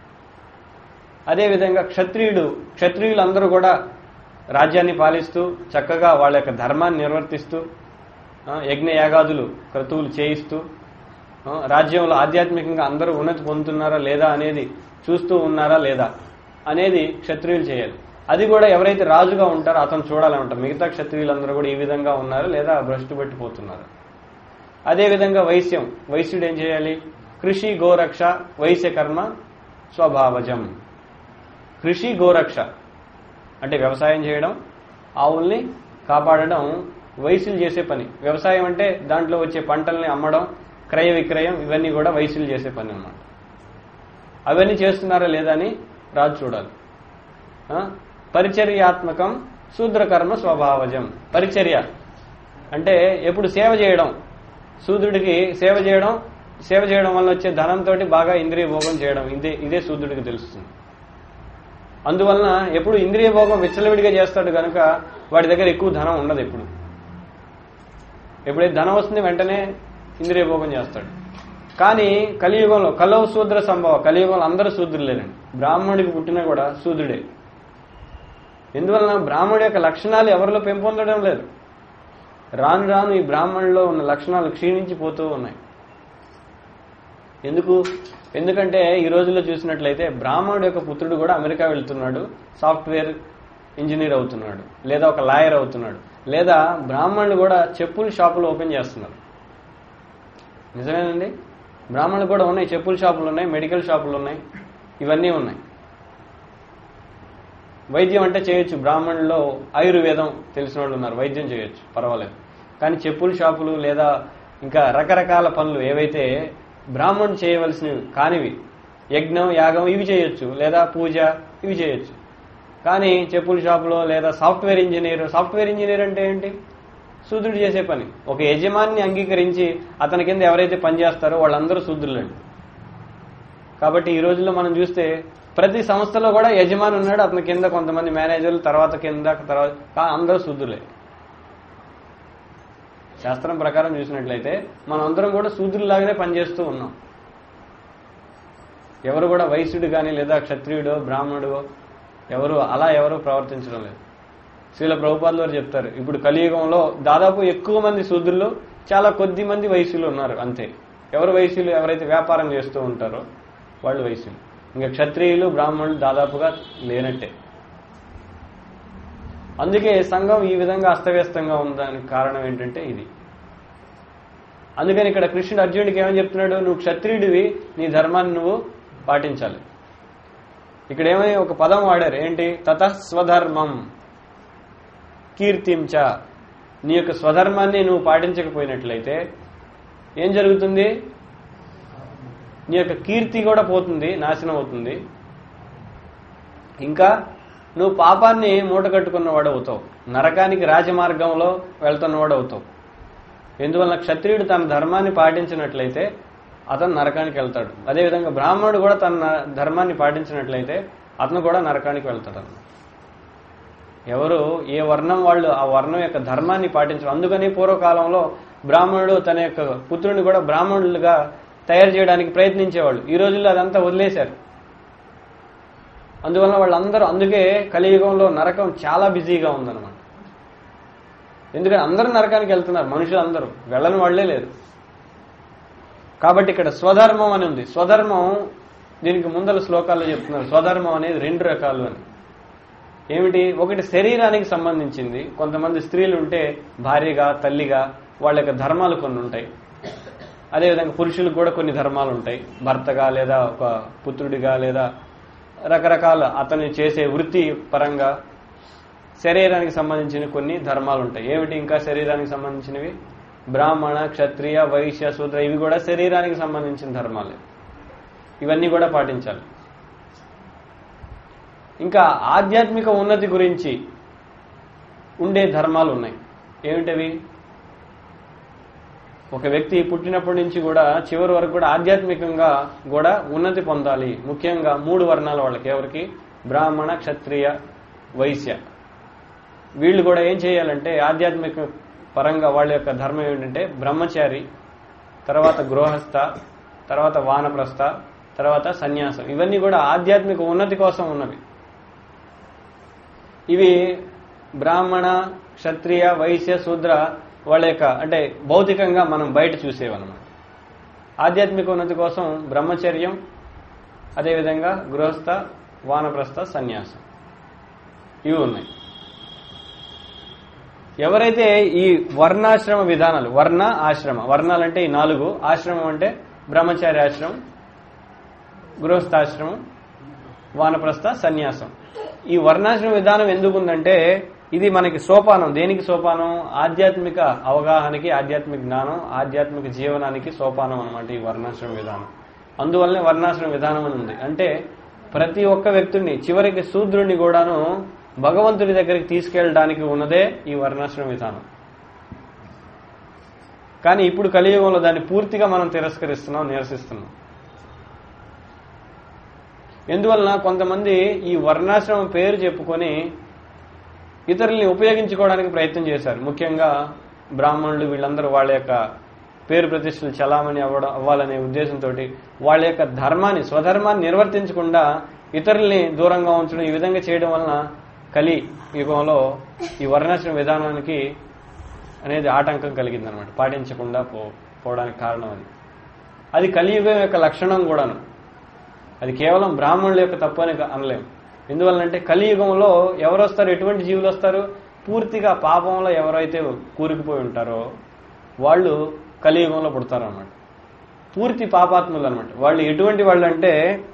అదేవిధంగా క్షత్రియుడు క్షత్రియులందరూ కూడా రాజ్యాన్ని పాలిస్తూ చక్కగా వాళ్ళ యొక్క ధర్మాన్ని నిర్వర్తిస్తూ ఆ, యజ్ఞ యాగాదులు క్రతువులు చేయిస్తూ ఆ, రాజ్యంలో ఆధ్యాత్మికంగా అందరూ ఉన్నతి పొందుతున్నారా లేదా అనేది చూస్తూ ఉన్నారా లేదా అనేది క్షత్రియులు చేయాలి అది కూడా ఎవరైతే రాజుగా ఉంటారో అతను చూడాలంటారు మిగతా క్షత్రియులందరూ కూడా ఈ విధంగా ఉన్నారు లేదా భ్రష్టు పెట్టిపోతున్నారు అదేవిధంగా వైశ్యం వైశ్యుడు ఏం చేయాలి కృషి గోరక్ష వైశ్య కర్మ స్వభావజం కృషి గోరక్ష అంటే వ్యవసాయం చేయడం ఆవుల్ని కాపాడడం వైశ్యులు చేసే పని వ్యవసాయం అంటే దాంట్లో వచ్చే పంటల్ని అమ్మడం క్రయ విక్రయం ఇవన్నీ కూడా వైశ్యులు చేసే పని అన్నమాట అవన్నీ చేస్తున్నారా లేదా అని రాజు చూడాలి ఆ? పరిచర్యాత్మకం శూద్రకర్మ స్వభావజం పరిచర్య అంటే ఎప్పుడు సేవ చేయడం శూద్రుడికి సేవ చేయడం సేవ చేయడం వల్ల వచ్చే ధనంతో బాగా ఇంద్రియ భోగం చేయడం ఇదే ఇదే శూద్రుడికి తెలుస్తుంది అందువలన ఎప్పుడు ఇంద్రియ భోగం విచ్చలవిడిగా చేస్తాడు కనుక వాడి దగ్గర ఎక్కువ ధనం ఉండదు ఎప్పుడు ఎప్పుడైతే ధనం వస్తుంది వెంటనే ఇంద్రియ భోగం చేస్తాడు కానీ కలియుగంలో కలవు శూద్ర సంభవ కలియుగంలో అందరూ శూద్రులేనండి బ్రాహ్మణుడికి పుట్టినా కూడా శూద్రుడే ఎందువలన బ్రాహ్మణుడి యొక్క లక్షణాలు ఎవరిలో పెంపొందడం లేదు రాను రాను ఈ బ్రాహ్మణుల్లో ఉన్న లక్షణాలు క్షీణించిపోతూ ఉన్నాయి ఎందుకు ఎందుకంటే ఈ రోజుల్లో చూసినట్లయితే బ్రాహ్మణుడు యొక్క పుత్రుడు కూడా అమెరికా వెళ్తున్నాడు సాఫ్ట్వేర్ ఇంజనీర్ అవుతున్నాడు లేదా ఒక లాయర్ అవుతున్నాడు లేదా బ్రాహ్మణులు కూడా చెప్పుల షాపులు ఓపెన్ చేస్తున్నారు నిజమేనండి బ్రాహ్మణులు కూడా ఉన్నాయి చెప్పుల షాపులు ఉన్నాయి మెడికల్ షాపులు ఉన్నాయి ఇవన్నీ ఉన్నాయి వైద్యం అంటే చేయొచ్చు బ్రాహ్మణుల్లో ఆయుర్వేదం తెలిసిన వాళ్ళు ఉన్నారు వైద్యం చేయొచ్చు పర్వాలేదు కానీ చెప్పుల షాపులు లేదా ఇంకా రకరకాల పనులు ఏవైతే బ్రాహ్మణుడు చేయవలసినవి కానివి యజ్ఞం యాగం ఇవి చేయొచ్చు లేదా పూజ ఇవి చేయొచ్చు కానీ చెప్పుల షాపులో లేదా సాఫ్ట్వేర్ ఇంజనీర్ సాఫ్ట్వేర్ ఇంజనీర్ అంటే ఏంటి శూద్రుడు చేసే పని ఒక యజమాని అంగీకరించి అతని కింద ఎవరైతే పనిచేస్తారో వాళ్ళందరూ శూద్రులండి కాబట్టి ఈ రోజుల్లో మనం చూస్తే ప్రతి సంస్థలో కూడా యజమాని ఉన్నాడు అతని కింద కొంతమంది మేనేజర్లు తర్వాత కింద తర్వాత కా- అందరూ శూద్రులే శాస్త్రం ప్రకారం చూసినట్లయితే మనం అందరం కూడా శూద్రులాగానే పనిచేస్తూ ఉన్నాం ఎవరు కూడా వైశ్యుడు కానీ లేదా క్షత్రియుడో బ్రాహ్మణుడో ఎవరు అలా ఎవరు ప్రవర్తించడం లేదు శ్రీల ప్రభుపాదులు వారు చెప్తారు ఇప్పుడు కలియుగంలో దాదాపు ఎక్కువ మంది శూద్రులు చాలా కొద్ది మంది వైశ్యులు ఉన్నారు అంతే ఎవరు వైశ్యులు ఎవరైతే వ్యాపారం చేస్తూ ఉంటారో వాళ్ళు వైశ్యులు ఇంకా క్షత్రియులు బ్రాహ్మణులు దాదాపుగా లేనట్టే అందుకే సంఘం ఈ విధంగా అస్తవ్యస్తంగా ఉందానికి కారణం ఏంటంటే ఇది అందుకని ఇక్కడ కృష్ణుడు అర్జునుడికి ఏమని చెప్తున్నాడు నువ్వు క్షత్రియుడివి నీ ధర్మాన్ని నువ్వు పాటించాలి ఇక్కడ ఏమని ఒక పదం వాడారు ఏంటి తత స్వధర్మం కీర్తించ నీ యొక్క స్వధర్మాన్ని నువ్వు పాటించకపోయినట్లయితే ఏం జరుగుతుంది నీ యొక్క కీర్తి కూడా పోతుంది నాశనం అవుతుంది ఇంకా నువ్వు పాపాన్ని మూట కట్టుకున్నవాడు అవుతావు నరకానికి రాజమార్గంలో వెళ్తున్నవాడు అవుతావు ఎందువల్ల క్షత్రియుడు తన ధర్మాన్ని పాటించినట్లయితే అతను నరకానికి వెళ్తాడు అదేవిధంగా బ్రాహ్మణుడు కూడా తన ధర్మాన్ని పాటించినట్లయితే అతను కూడా నరకానికి వెళ్తాడు అన్నమాట ఎవరు ఏ వర్ణం వాళ్ళు ఆ వర్ణం యొక్క ధర్మాన్ని పాటించరు అందుకని పూర్వకాలంలో బ్రాహ్మణుడు తన యొక్క పుత్రుని కూడా బ్రాహ్మణులుగా తయారు చేయడానికి ప్రయత్నించేవాళ్ళు ఈ రోజుల్లో అదంతా వదిలేశారు అందువల్ల వాళ్ళందరూ అందుకే కలియుగంలో నరకం చాలా బిజీగా ఉందన్నమాట ఎందుకంటే అందరూ నరకానికి వెళ్తున్నారు మనుషులందరూ వెళ్ళని వాళ్లే లేరు కాబట్టి ఇక్కడ స్వధర్మం అని ఉంది స్వధర్మం దీనికి ముందల శ్లోకాల్లో చెప్తున్నారు స్వధర్మం అనేది రెండు రకాలు అని ఏమిటి ఒకటి శరీరానికి సంబంధించింది కొంతమంది స్త్రీలు ఉంటే భార్యగా తల్లిగా వాళ్ళ యొక్క ధర్మాలు కొన్ని ఉంటాయి అదేవిధంగా పురుషులకు కూడా కొన్ని ధర్మాలు ఉంటాయి భర్తగా లేదా ఒక పుత్రుడిగా లేదా రకరకాల అతను చేసే వృత్తి పరంగా శరీరానికి సంబంధించిన కొన్ని ధర్మాలు ఉంటాయి ఏమిటి ఇంకా శరీరానికి సంబంధించినవి బ్రాహ్మణ క్షత్రియ వైశ్య శూద్ర ఇవి కూడా శరీరానికి సంబంధించిన ధర్మాలే ఇవన్నీ కూడా పాటించాలి ఇంకా ఆధ్యాత్మిక ఉన్నతి గురించి ఉండే ధర్మాలు ఉన్నాయి ఏమిటవి ఒక వ్యక్తి పుట్టినప్పటి నుంచి కూడా చివరి వరకు కూడా ఆధ్యాత్మికంగా కూడా ఉన్నతి పొందాలి ముఖ్యంగా మూడు వర్ణాల వాళ్ళకి ఎవరికి బ్రాహ్మణ క్షత్రియ వైశ్య వీళ్ళు కూడా ఏం చేయాలంటే ఆధ్యాత్మిక పరంగా వాళ్ళ యొక్క ధర్మం ఏంటంటే బ్రహ్మచారి తర్వాత గృహస్థ తర్వాత వానప్రస్థ తర్వాత సన్యాసం ఇవన్నీ కూడా ఆధ్యాత్మిక ఉన్నతి కోసం ఉన్నవి ఇవి బ్రాహ్మణ క్షత్రియ వైశ్య శూద్ర వాళ్ళ యొక్క అంటే భౌతికంగా మనం బయట చూసేవన్నమాట ఆధ్యాత్మిక ఉన్నతి కోసం బ్రహ్మచర్యం అదేవిధంగా గృహస్థ వానప్రస్థ సన్యాసం ఇవి ఉన్నాయి ఎవరైతే ఈ వర్ణాశ్రమ విధానాలు వర్ణ ఆశ్రమ వర్ణాలు అంటే ఈ నాలుగు ఆశ్రమం అంటే బ్రహ్మచారి ఆశ్రమం గృహస్థాశ్రమం వానప్రస్థ సన్యాసం ఈ వర్ణాశ్రమ విధానం ఎందుకు ఉందంటే ఇది మనకి సోపానం దేనికి సోపానం ఆధ్యాత్మిక అవగాహనకి ఆధ్యాత్మిక జ్ఞానం ఆధ్యాత్మిక జీవనానికి సోపానం అనమాట ఈ వర్ణాశ్రమ విధానం అందువల్లనే వర్ణాశ్రమ విధానం అని ఉంది అంటే ప్రతి ఒక్క వ్యక్తుడిని చివరికి శూద్రుడిని కూడాను భగవంతుడి దగ్గరికి తీసుకెళ్ళడానికి ఉన్నదే ఈ వర్ణాశ్రమ విధానం కానీ ఇప్పుడు కలియుగంలో దాన్ని పూర్తిగా మనం తిరస్కరిస్తున్నాం నిరసిస్తున్నాం ఎందువలన కొంతమంది ఈ వర్ణాశ్రమం పేరు చెప్పుకొని ఇతరుల్ని ఉపయోగించుకోవడానికి ప్రయత్నం చేశారు ముఖ్యంగా బ్రాహ్మణులు వీళ్ళందరూ వాళ్ళ యొక్క పేరు ప్రతిష్టలు చలామణి అవ్వడం అవ్వాలనే ఉద్దేశంతో వాళ్ళ యొక్క ధర్మాన్ని స్వధర్మాన్ని నిర్వర్తించకుండా ఇతరుల్ని దూరంగా ఉంచడం ఈ విధంగా చేయడం వలన కలి యుగంలో ఈ వర్ణాశ్రమ విధానానికి అనేది ఆటంకం కలిగిందనమాట పాటించకుండా పో పోవడానికి కారణం అది అది కలియుగం యొక్క లక్షణం కూడాను అది కేవలం బ్రాహ్మణుల యొక్క తప్పు అని అనలేం ఎందువల్లంటే కలియుగంలో ఎవరు వస్తారు ఎటువంటి జీవులు వస్తారు పూర్తిగా పాపంలో ఎవరైతే కూరుకుపోయి ఉంటారో వాళ్ళు కలియుగంలో పుడతారు అనమాట పూర్తి పాపాత్ములు అనమాట వాళ్ళు ఎటువంటి వాళ్ళు అంటే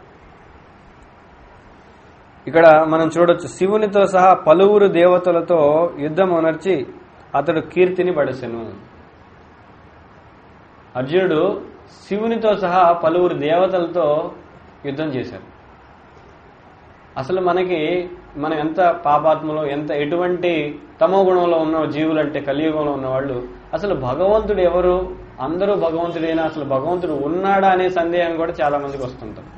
ఇక్కడ మనం చూడొచ్చు శివునితో సహా పలువురు దేవతలతో యుద్ధం ఉనర్చి అతడు కీర్తిని పడసెను అర్జునుడు శివునితో సహా పలువురు దేవతలతో యుద్ధం చేశారు అసలు మనకి మనం ఎంత పాపాత్మలో ఎంత ఎటువంటి తమో గుణంలో ఉన్న జీవులు అంటే కలియుగంలో ఉన్న వాళ్ళు అసలు భగవంతుడు ఎవరు అందరూ భగవంతుడైనా అసలు భగవంతుడు ఉన్నాడా అనే సందేహం కూడా చాలా మందికి వస్తుంటుంది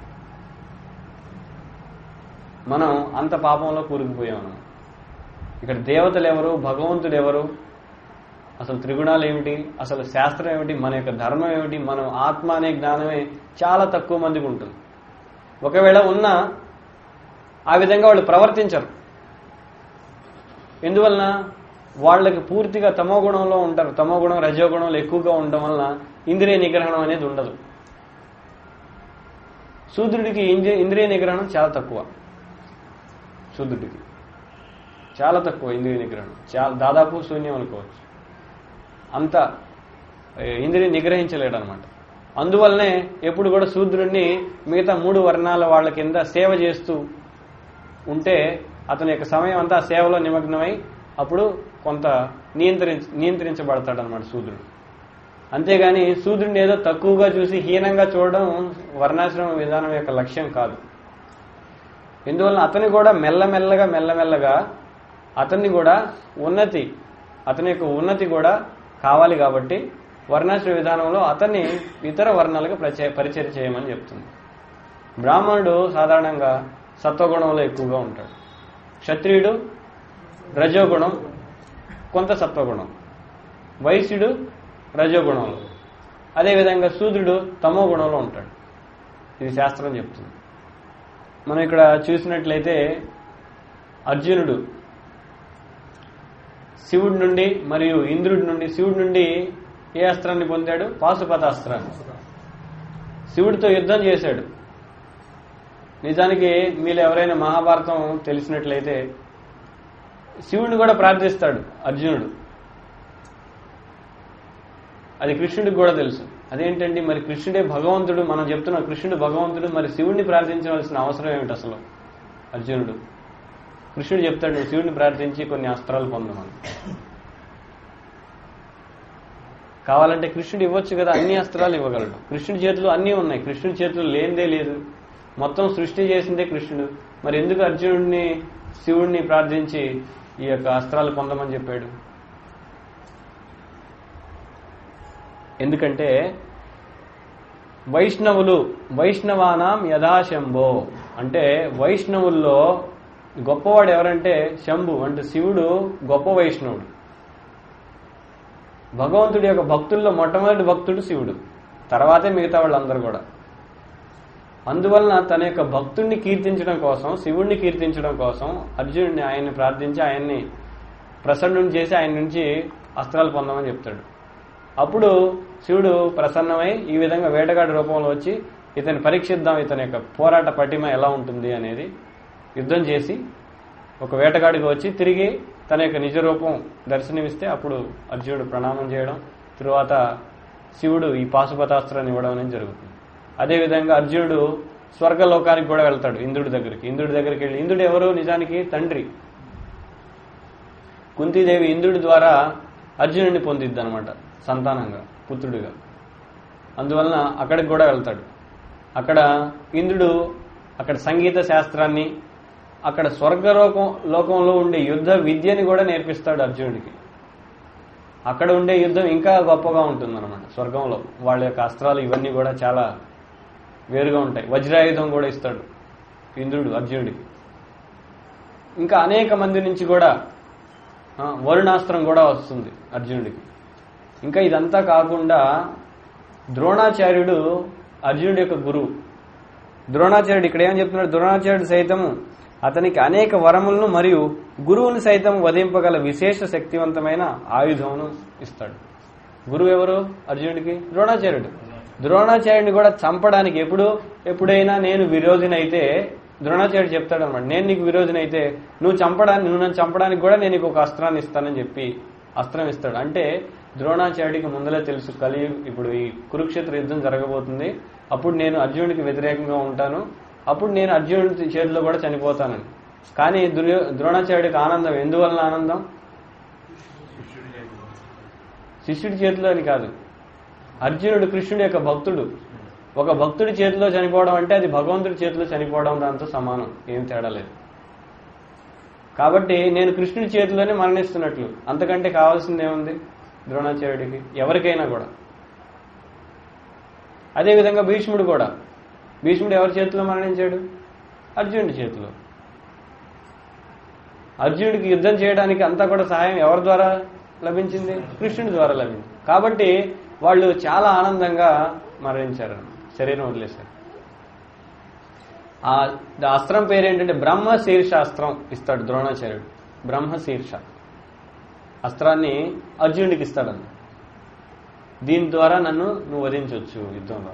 మనం అంత పాపంలో కూరుకుపోయాం మనం ఇక్కడ దేవతలు ఎవరు భగవంతుడు ఎవరు అసలు త్రిగుణాలు ఏమిటి అసలు శాస్త్రం ఏమిటి మన యొక్క ధర్మం ఏమిటి మనం ఆత్మ అనే జ్ఞానమే చాలా తక్కువ మందికి ఉంటుంది ఒకవేళ ఉన్నా ఆ విధంగా వాళ్ళు ప్రవర్తించరు ఎందువలన వాళ్ళకి పూర్తిగా తమో గుణంలో ఉంటారు తమో గుణం రజోగుణంలో ఎక్కువగా ఉండడం వలన ఇంద్రియ నిగ్రహణం అనేది ఉండదు శూద్రుడికి ఇంద్రియ ఇంద్రియ నిగ్రహణం చాలా తక్కువ శూద్రుడికి చాలా తక్కువ ఇంద్రియ నిగ్రహణం చాలా దాదాపు శూన్యం అనుకోవచ్చు అంత ఏ, ఇంద్రియ నిగ్రహించలేడు అనమాట అందువల్లనే ఎప్పుడు కూడా శూద్రుడిని మిగతా మూడు వర్ణాల వాళ్ళ కింద సేవ చేస్తూ ఉంటే అతని యొక్క సమయం అంతా ఆ సేవలో నిమగ్నమై అప్పుడు కొంత నియంత్రించ నియంత్రించబడతాడు అనమాట శూద్రుడు అంతేగాని శూద్రుడిని ఏదో తక్కువగా చూసి హీనంగా చూడడం వర్ణాశ్రమ విధానం యొక్క లక్ష్యం కాదు ఎందువల్ల అతని కూడా మెల్లమెల్లగా మెల్లమెల్లగా అతన్ని కూడా ఉన్నతి అతని యొక్క ఉన్నతి కూడా కావాలి కాబట్టి వర్ణాశ్రమ విధానంలో అతన్ని ఇతర వర్ణాలకు ప్రచే పరిచయం చేయమని చెప్తుంది బ్రాహ్మణుడు సాధారణంగా సత్వగుణంలో ఎక్కువగా ఉంటాడు క్షత్రియుడు రజోగుణం కొంత సత్వగుణం వైశ్యుడు రజోగుణంలో అదేవిధంగా శూద్రుడు తమో గుణంలో ఉంటాడు ఇది శాస్త్రం చెప్తుంది మనం ఇక్కడ చూసినట్లయితే అర్జునుడు శివుడి నుండి మరియు ఇంద్రుడి నుండి శివుడి నుండి ఏ అస్త్రాన్ని పొందాడు పాశుపత అస్త్రాన్ని శివుడితో యుద్ధం చేశాడు నిజానికి మీరు ఎవరైనా మహాభారతం తెలిసినట్లయితే శివుడిని కూడా ప్రార్థిస్తాడు అర్జునుడు అది కృష్ణుడికి కూడా తెలుసు అదేంటండి మరి కృష్ణుడే భగవంతుడు మనం చెప్తున్నాం కృష్ణుడు భగవంతుడు మరి శివుడిని ప్రార్థించవలసిన అవసరం ఏమిటి అసలు అర్జునుడు కృష్ణుడు చెప్తాడు "నువ్వు శివుడిని ప్రార్థించి కొన్ని అస్త్రాలు పొందమని కావాలంటే కృష్ణుడు ఇవ్వచ్చు కదా అన్ని అస్త్రాలు ఇవ్వగలడు కృష్ణుడి చేతిలో అన్నీ ఉన్నాయి కృష్ణుడి చేతిలో లేనిదే లేదు మొత్తం సృష్టి చేసిందే కృష్ణుడు మరి ఎందుకు అర్జునుడిని శివుడిని ప్రార్థించి ఈ యొక్క అస్త్రాలు పొందమని చెప్పాడు ఎందుకంటే వైష్ణవులు వైష్ణవానాం యథాశంభో అంటే వైష్ణవుల్లో గొప్పవాడు ఎవరంటే శంభు అంటే శివుడు గొప్ప వైష్ణవుడు భగవంతుడి యొక్క భక్తుల్లో మొట్టమొదటి భక్తుడు శివుడు తర్వాతే మిగతా వాళ్ళందరూ కూడా అందువలన తన యొక్క భక్తుడిని కీర్తించడం కోసం శివుణ్ణి కీర్తించడం కోసం అర్జునుడిని ఆయన్ని ప్రార్థించి ఆయన్ని ప్రసన్నుని చేసి ఆయన నుంచి అస్త్రాలు పొందమని చెప్తాడు అప్పుడు శివుడు ప్రసన్నమై ఈ విధంగా వేటగాడి రూపంలో వచ్చి ఇతని పరీక్షిద్దాం ఇతని యొక్క పోరాట పటిమ ఎలా ఉంటుంది అనేది యుద్ధం చేసి ఒక వేటగాడికి వచ్చి తిరిగి తన యొక్క నిజ రూపం దర్శనమిస్తే అప్పుడు అర్జునుడు ప్రణామం చేయడం తరువాత శివుడు ఈ పాశుపతాస్త్రాన్ని ఇవ్వడం అనేది జరుగుతుంది అదేవిధంగా అర్జునుడు స్వర్గలోకానికి కూడా వెళ్తాడు ఇంద్రుడి దగ్గరికి ఇంద్రుడి దగ్గరికి వెళ్ళి ఇంద్రుడు ఎవరు నిజానికి తండ్రి కుంతీదేవి ఇంద్రుడి ద్వారా అర్జునుడిని పొందిద్ది అనమాట సంతానంగా పుత్రుడిగా అందువలన అక్కడికి కూడా వెళ్తాడు అక్కడ ఇంద్రుడు అక్కడ సంగీత శాస్త్రాన్ని అక్కడ స్వర్గలోకం లోకంలో ఉండే యుద్ధ విద్యని కూడా నేర్పిస్తాడు అర్జునుడికి అక్కడ ఉండే యుద్ధం ఇంకా గొప్పగా ఉంటుందన్నమాట స్వర్గంలో వాళ్ళ యొక్క అస్త్రాలు ఇవన్నీ కూడా చాలా వేరుగా ఉంటాయి వజ్రాయుధం కూడా ఇస్తాడు ఇంద్రుడు అర్జునుడికి ఇంకా అనేక మంది నుంచి కూడా ఆ, వరుణాస్త్రం కూడా వస్తుంది అర్జునుడికి ఇంకా ఇదంతా కాకుండా ద్రోణాచార్యుడు అర్జునుడి యొక్క గురువు ద్రోణాచార్యుడు ఇక్కడ ఏం చెప్తున్నాడు ద్రోణాచార్యుడు సైతము అతనికి అనేక వరములను మరియు గురువుని సైతం వధింపగల విశేష శక్తివంతమైన ఆయుధమును ఇస్తాడు గురువు ఎవరు అర్జునుడికి ద్రోణాచార్యుడు ద్రోణాచార్యుడిని కూడా చంపడానికి ఎప్పుడు ఎప్పుడైనా నేను విరోధినైతే ద్రోణాచార్యుడు చెప్తాడు అనమాట నేను నీకు విరోధినైతే నువ్వు చంపడానికి నువ్వు నన్ను చంపడానికి కూడా నేను నీకు ఒక అస్త్రాన్ని ఇస్తానని చెప్పి అస్త్రం ఇస్తాడు అంటే ద్రోణాచార్యుడికి ముందలే తెలుసు కలి ఇప్పుడు ఈ కురుక్షేత్ర యుద్ధం జరగబోతుంది అప్పుడు నేను అర్జునుడికి వ్యతిరేకంగా ఉంటాను అప్పుడు నేను అర్జునుడి చేతిలో కూడా చనిపోతానని కానీ దుర్యో ద్రోణాచార్యుడికి ఆనందం ఎందువలన ఆనందం శిష్యుడి చేతిలో అని కాదు అర్జునుడు కృష్ణుడి యొక్క భక్తుడు ఒక భక్తుడి చేతిలో చనిపోవడం అంటే అది భగవంతుడి చేతిలో చనిపోవడం దాంతో సమానం ఏం తేడా లేదు కాబట్టి నేను కృష్ణుడి చేతిలోనే మరణిస్తున్నట్లు అంతకంటే కావాల్సింది ఏముంది ద్రోణాచార్యుడికి ఎవరికైనా కూడా అదేవిధంగా భీష్ముడు కూడా భీష్ముడు ఎవరి చేతిలో మరణించాడు అర్జునుడి చేతిలో అర్జునుడికి యుద్ధం చేయడానికి అంతా కూడా సహాయం ఎవరి ద్వారా లభించింది కృష్ణుడి ద్వారా లభించింది కాబట్టి వాళ్ళు చాలా ఆనందంగా మరణించారు శరీరం వదిలేశారు ఆ ఆ అస్త్రం పేరు ఏంటంటే బ్రహ్మ శీర్ష అస్త్రం ఇస్తాడు ద్రోణాచార్యుడు బ్రహ్మ శీర్ష అస్త్రాన్ని అర్జునుడికి ఇస్తాడన్న దీని ద్వారా నన్ను నువ్వు వధించవచ్చు యుద్ధంలో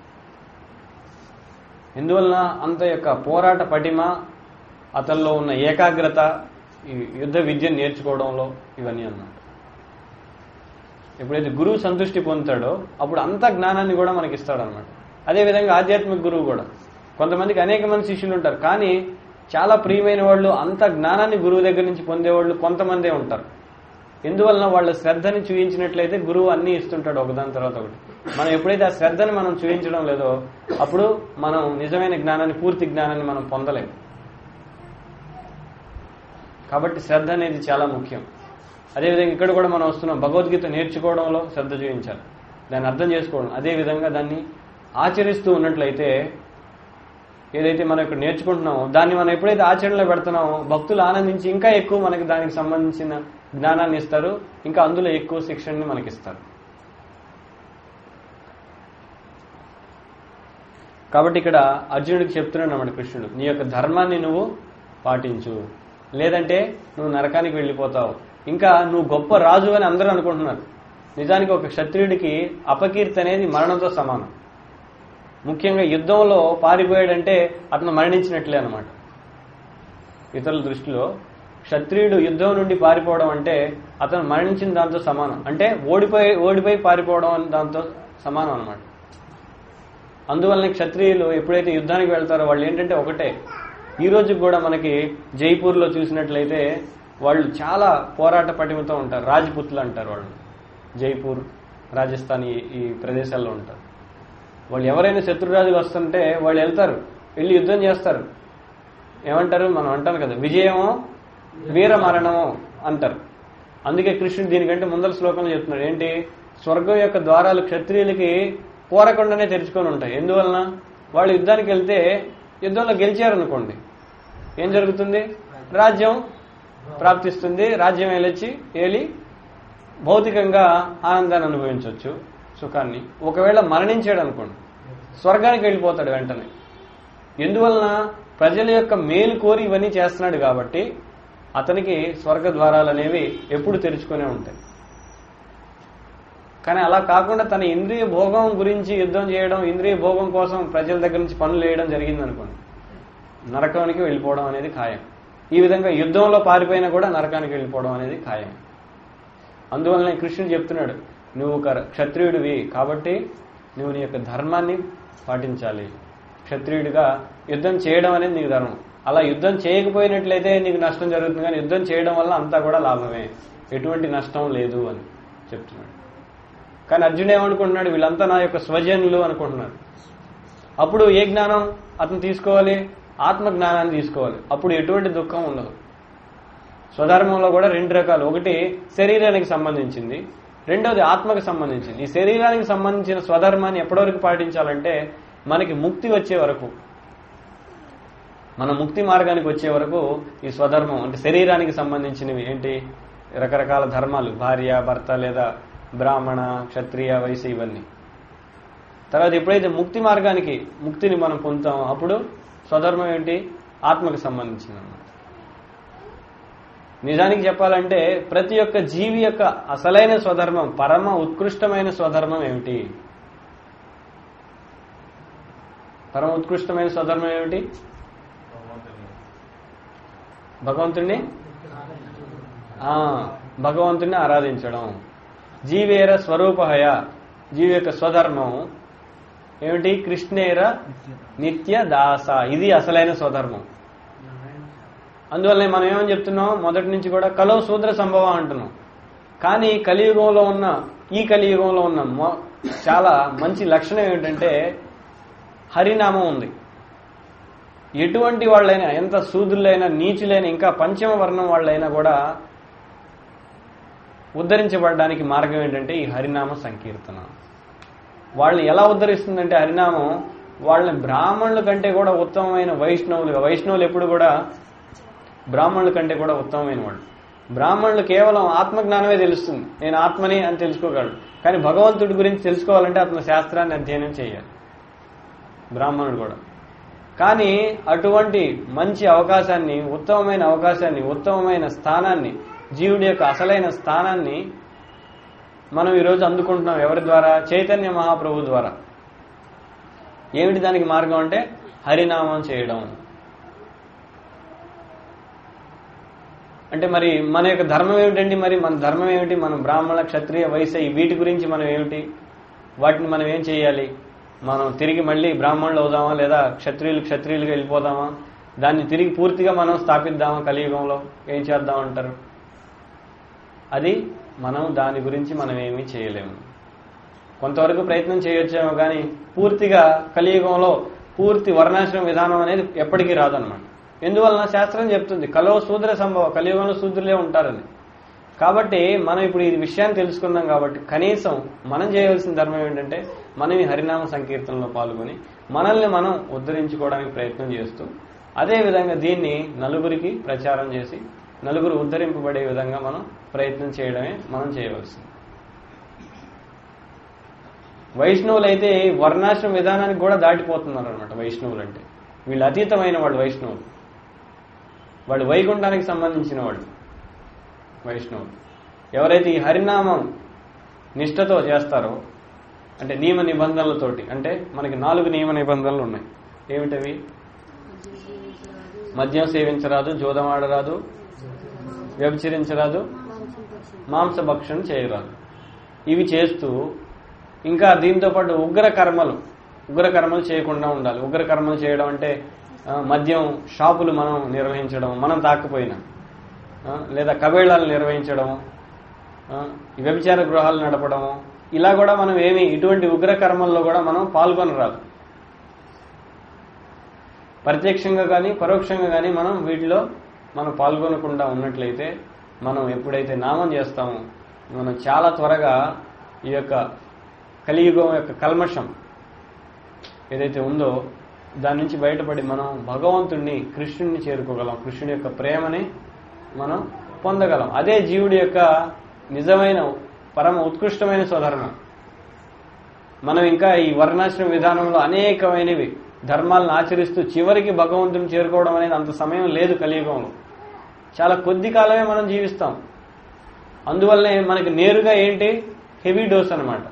ఎందువలన అంత యొక్క పోరాట పటిమ అతనిలో ఉన్న ఏకాగ్రత ఈ యుద్ధ విద్యను నేర్చుకోవడంలో ఇవన్నీ అన్నమాట ఎప్పుడైతే గురువు సంతృష్టి పొందుతాడో అప్పుడు అంత జ్ఞానాన్ని కూడా మనకి ఇస్తాడనమాట అదేవిధంగా ఆధ్యాత్మిక గురువు కూడా కొంతమందికి అనేక మంది శిష్యులు ఉంటారు కానీ చాలా ప్రియమైన వాళ్ళు అంత జ్ఞానాన్ని గురువు దగ్గర నుంచి పొందేవాళ్ళు కొంతమందే ఉంటారు ఎందువలన వాళ్ళ శ్రద్ధని చూపించినట్లయితే గురువు అన్ని ఇస్తుంటాడు ఒకదాని తర్వాత ఒకటి మనం ఎప్పుడైతే ఆ శ్రద్ధని మనం చూపించడం లేదో అప్పుడు మనం నిజమైన జ్ఞానాన్ని పూర్తి జ్ఞానాన్ని మనం పొందలేము కాబట్టి శ్రద్ధ అనేది చాలా ముఖ్యం అదేవిధంగా ఇక్కడ కూడా మనం వస్తున్నాం భగవద్గీత నేర్చుకోవడంలో శ్రద్ధ చూపించాలి దాన్ని అర్థం చేసుకోవడం అదేవిధంగా దాన్ని ఆచరిస్తూ ఉన్నట్లయితే ఏదైతే మనం ఇక్కడ నేర్చుకుంటున్నామో దాన్ని మనం ఎప్పుడైతే ఆచరణలో పెడుతున్నామో భక్తులు ఆనందించి ఇంకా ఎక్కువ మనకి దానికి సంబంధించిన జ్ఞానాన్ని ఇస్తారు ఇంకా అందులో ఎక్కువ శిక్షణని మనకి ఇస్తారు కాబట్టి ఇక్కడ అర్జునుడికి చెప్తున్నాడు అన్నమాట కృష్ణుడు నీ యొక్క ధర్మాన్ని నువ్వు పాటించు లేదంటే నువ్వు నరకానికి వెళ్ళిపోతావు ఇంకా నువ్వు గొప్ప రాజు అని అందరూ అనుకుంటున్నారు నిజానికి ఒక క్షత్రియుడికి అపకీర్తి అనేది మరణంతో సమానం ముఖ్యంగా యుద్ధంలో పారిపోయాడంటే అతను మరణించినట్లే అనమాట ఇతరుల దృష్టిలో క్షత్రియుడు యుద్ధం నుండి పారిపోవడం అంటే అతను మరణించిన దాంతో సమానం అంటే ఓడిపోయి ఓడిపోయి పారిపోవడం అని దాంతో సమానం అనమాట అందువల్లనే క్షత్రియులు ఎప్పుడైతే యుద్ధానికి వెళ్తారో వాళ్ళు ఏంటంటే ఒకటే ఈ రోజు కూడా మనకి జైపూర్లో చూసినట్లయితే వాళ్ళు చాలా పోరాట పటిమతో ఉంటారు రాజ్పుత్లు అంటారు వాళ్ళు జైపూర్ రాజస్థాన్ ఈ ఈ ప్రదేశాల్లో ఉంటారు వాళ్ళు ఎవరైనా శత్రురాజులు వస్తుంటే వాళ్ళు వెళ్తారు వెళ్ళి యుద్ధం చేస్తారు ఏమంటారు మనం అంటాం కదా విజయమో వీర మరణమో అంటారు అందుకే కృష్ణుడు దీనికంటే ముందర శ్లోకంలో చెప్తున్నాడు ఏంటి స్వర్గం యొక్క ద్వారాలు క్షత్రియులకి కోరకుండానే తెరుచుకొని ఉంటాయి ఎందువలన వాళ్ళు యుద్ధానికి వెళ్తే యుద్ధంలో గెలిచారనుకోండి ఏం జరుగుతుంది రాజ్యం ప్రాప్తిస్తుంది రాజ్యం ఏలొచ్చి ఏలి భౌతికంగా ఆనందాన్ని అనుభవించవచ్చు సుఖాన్ని ఒకవేళ మరణించాడు అనుకోండి స్వర్గానికి వెళ్ళిపోతాడు వెంటనే ఎందువలన ప్రజల యొక్క మేలు కోరి ఇవన్నీ చేస్తున్నాడు కాబట్టి అతనికి స్వర్గ ద్వారాలు అనేవి ఎప్పుడు తెరుచుకునే ఉంటాయి కానీ అలా కాకుండా తన ఇంద్రియ భోగం గురించి యుద్ధం చేయడం ఇంద్రియ భోగం కోసం ప్రజల దగ్గర నుంచి పనులు వేయడం జరిగింది అనుకోండి నరకానికి వెళ్ళిపోవడం అనేది ఖాయం ఈ విధంగా యుద్ధంలో పారిపోయినా కూడా నరకానికి వెళ్ళిపోవడం అనేది ఖాయం అందువలన కృష్ణుడు చెప్తున్నాడు నువ్వు ఒక క్షత్రియుడివి కాబట్టి నువ్వు నీ యొక్క ధర్మాన్ని పాటించాలి క్షత్రియుడిగా యుద్ధం చేయడం అనేది నీకు ధర్మం అలా యుద్ధం చేయకపోయినట్లయితే నీకు నష్టం జరుగుతుంది కానీ యుద్ధం చేయడం వల్ల అంతా కూడా లాభమే ఎటువంటి నష్టం లేదు అని చెప్తున్నాడు కానీ అర్జున్ ఏమనుకుంటున్నాడు వీళ్ళంతా నా యొక్క స్వజనులు అనుకుంటున్నాడు అప్పుడు ఏ జ్ఞానం అతను తీసుకోవాలి ఆత్మ జ్ఞానాన్ని తీసుకోవాలి అప్పుడు ఎటువంటి దుఃఖం ఉండదు స్వధర్మంలో కూడా రెండు రకాలు ఒకటి శరీరానికి సంబంధించింది రెండోది ఆత్మకు సంబంధించింది ఈ శరీరానికి సంబంధించిన స్వధర్మాన్ని ఎప్పటివరకు పాటించాలంటే మనకి ముక్తి వచ్చే వరకు మన ముక్తి మార్గానికి వచ్చే వరకు ఈ స్వధర్మం అంటే శరీరానికి సంబంధించినవి ఏంటి రకరకాల ధర్మాలు భార్య భర్త లేదా బ్రాహ్మణ క్షత్రియ వయసు ఇవన్నీ తర్వాత ఎప్పుడైతే ముక్తి మార్గానికి ముక్తిని మనం పొందుతామో అప్పుడు స్వధర్మం ఏంటి ఆత్మకు సంబంధించింది అన్నమాట నిజానికి చెప్పాలంటే ప్రతి ఒక్క జీవి యొక్క అసలైన స్వధర్మం పరమ ఉత్కృష్టమైన స్వధర్మం ఏమిటి పరమ ఉత్కృష్టమైన స్వధర్మం ఏమిటి భగవంతుణ్ణి ఆ, భగవంతుణ్ణి ఆరాధించడం జీవేర స్వరూపహయ జీవి యొక్క స్వధర్మం ఏమిటి కృష్ణేర నిత్య దాస ఇది అసలైన స్వధర్మం అందువల్ల మనం ఏమని చెప్తున్నాం మొదటి నుంచి కూడా కలో శూద్ర సంభవం అంటున్నాం కానీ కలియుగంలో ఉన్న ఈ కలియుగంలో ఉన్న మొ- చాలా మంచి లక్షణం ఏమిటంటే హరినామం ఉంది ఎటువంటి వాళ్ళైనా ఎంత శూద్రులైనా నీచులైన ఇంకా పంచమ వర్ణం వాళ్ళైనా కూడా ఉద్ధరించబడడానికి మార్గం ఏంటంటే ఈ హరినామ సంకీర్తన వాళ్ళని ఎలా ఉద్ధరిస్తుందంటే హరినామం వాళ్ళని బ్రాహ్మణుల కంటే కూడా ఉత్తమమైన వైష్ణవులుగా వైష్ణవులు ఎప్పుడు కూడా బ్రాహ్మణుల కంటే కూడా ఉత్తమమైన వాళ్ళు బ్రాహ్మణులు కేవలం ఆత్మజ్ఞానమే తెలుస్తుంది నేను ఆత్మని అని తెలుసుకోగలడు కానీ భగవంతుడి గురించి తెలుసుకోవాలంటే అతను శాస్త్రాన్ని అధ్యయనం చేయాలి బ్రాహ్మణుడు కూడా కానీ అటువంటి మంచి అవకాశాన్ని ఉత్తమమైన అవకాశాన్ని ఉత్తమమైన స్థానాన్ని జీవుడి యొక్క అసలైన స్థానాన్ని మనం ఈరోజు అందుకుంటున్నాం ఎవరి ద్వారా చైతన్య మహాప్రభు ద్వారా ఏమిటి దానికి మార్గం అంటే హరినామం చేయడం అంటే మరి మన యొక్క ధర్మం ఏమిటండి మరి మన ధర్మం ఏమిటి మనం బ్రాహ్మణ క్షత్రియ వైశ్య ఈ వీటి గురించి మనం ఏమిటి వాటిని మనం ఏం చేయాలి మనం తిరిగి మళ్ళీ బ్రాహ్మణులు అవుదామా లేదా క్షత్రియులు క్షత్రియులుగా వెళ్ళిపోదామా దాన్ని తిరిగి పూర్తిగా మనం స్థాపిద్దామా కలియుగంలో ఏం చేద్దామంటారు అది మనం దాని గురించి మనం ఏమీ చేయలేము కొంతవరకు ప్రయత్నం చేయొచ్చేమో కానీ పూర్తిగా కలియుగంలో పూర్తి వర్ణాశ్రమ విధానం అనేది ఎప్పటికీ రాదనమాట ఎందువలన శాస్త్రం చెప్తుంది కలో శూద్ర సంభవ కలియుగంలో శూద్రులే ఉంటారని కాబట్టి మనం ఇప్పుడు ఈ విషయాన్ని తెలుసుకున్నాం కాబట్టి కనీసం మనం చేయవలసిన ధర్మం ఏంటంటే మనం ఈ హరినామ సంకీర్తనలో పాల్గొని మనల్ని మనం ఉద్ధరించుకోవడానికి ప్రయత్నం చేస్తూ అదే విధంగా దీన్ని నలుగురికి ప్రచారం చేసి నలుగురు ఉద్ధరింపబడే విధంగా మనం ప్రయత్నం చేయడమే మనం చేయవలసింది వైష్ణవులు అయితే వర్ణాశ్రమ విధానానికి కూడా దాటిపోతున్నారు అనమాట వైష్ణవులు అంటే వీళ్ళు అతీతమైన వాళ్ళు వైష్ణవులు వాళ్ళు వైకుంఠానికి సంబంధించిన వాళ్ళు వైష్ణవులు ఎవరైతే ఈ హరినామం నిష్ఠతో చేస్తారో అంటే నియమ నిబంధనలతోటి అంటే మనకి నాలుగు నియమ నిబంధనలు ఉన్నాయి ఏమిటవి మద్యం సేవించరాదు జోదమాడరాదు వ్యభిచరించరాదు మాంసభక్షణ చేయరాదు ఇవి చేస్తూ ఇంకా దీంతో పాటు ఉగ్ర కర్మలు ఉగ్ర కర్మలు చేయకుండా ఉండాలి ఉగ్ర కర్మలు చేయడం అంటే ఆ, మద్యం షాపులు మనం నిర్వహించడం మనం తాకపోయినా ఆ, లేదా కబేళాలు నిర్వహించడం ఆ, ఈ వ్యభిచార గృహాలు నడపడము ఇలా కూడా మనం ఏమి ఇటువంటి ఉగ్ర కర్మల్లో కూడా మనం పాల్గొనరాదు ప్రత్యక్షంగా కానీ పరోక్షంగా కానీ మనం వీటిలో మనం పాల్గొనకుండా ఉన్నట్లయితే మనం ఎప్పుడైతే నామం చేస్తామో మనం చాలా త్వరగా ఈ యొక్క కలియుగం యొక్క కల్మషం ఏదైతే ఉందో దాని నుంచి బయటపడి మనం భగవంతుణ్ణి కృష్ణుడిని చేరుకోగలం కృష్ణుడి యొక్క ప్రేమని మనం పొందగలం అదే జీవుడి యొక్క నిజమైన పరమ ఉత్కృష్టమైన స్వధర్మం మనం ఇంకా ఈ వర్ణాశ్రమ విధానంలో అనేకమైనవి ధర్మాలను ఆచరిస్తూ చివరికి భగవంతుని చేరుకోవడం అనేది అంత సమయం లేదు కలియుగంలో చాలా కొద్ది కాలమే మనం జీవిస్తాం అందువల్లనే మనకి నేరుగా ఏంటి హెవీ డోస్ అన్నమాట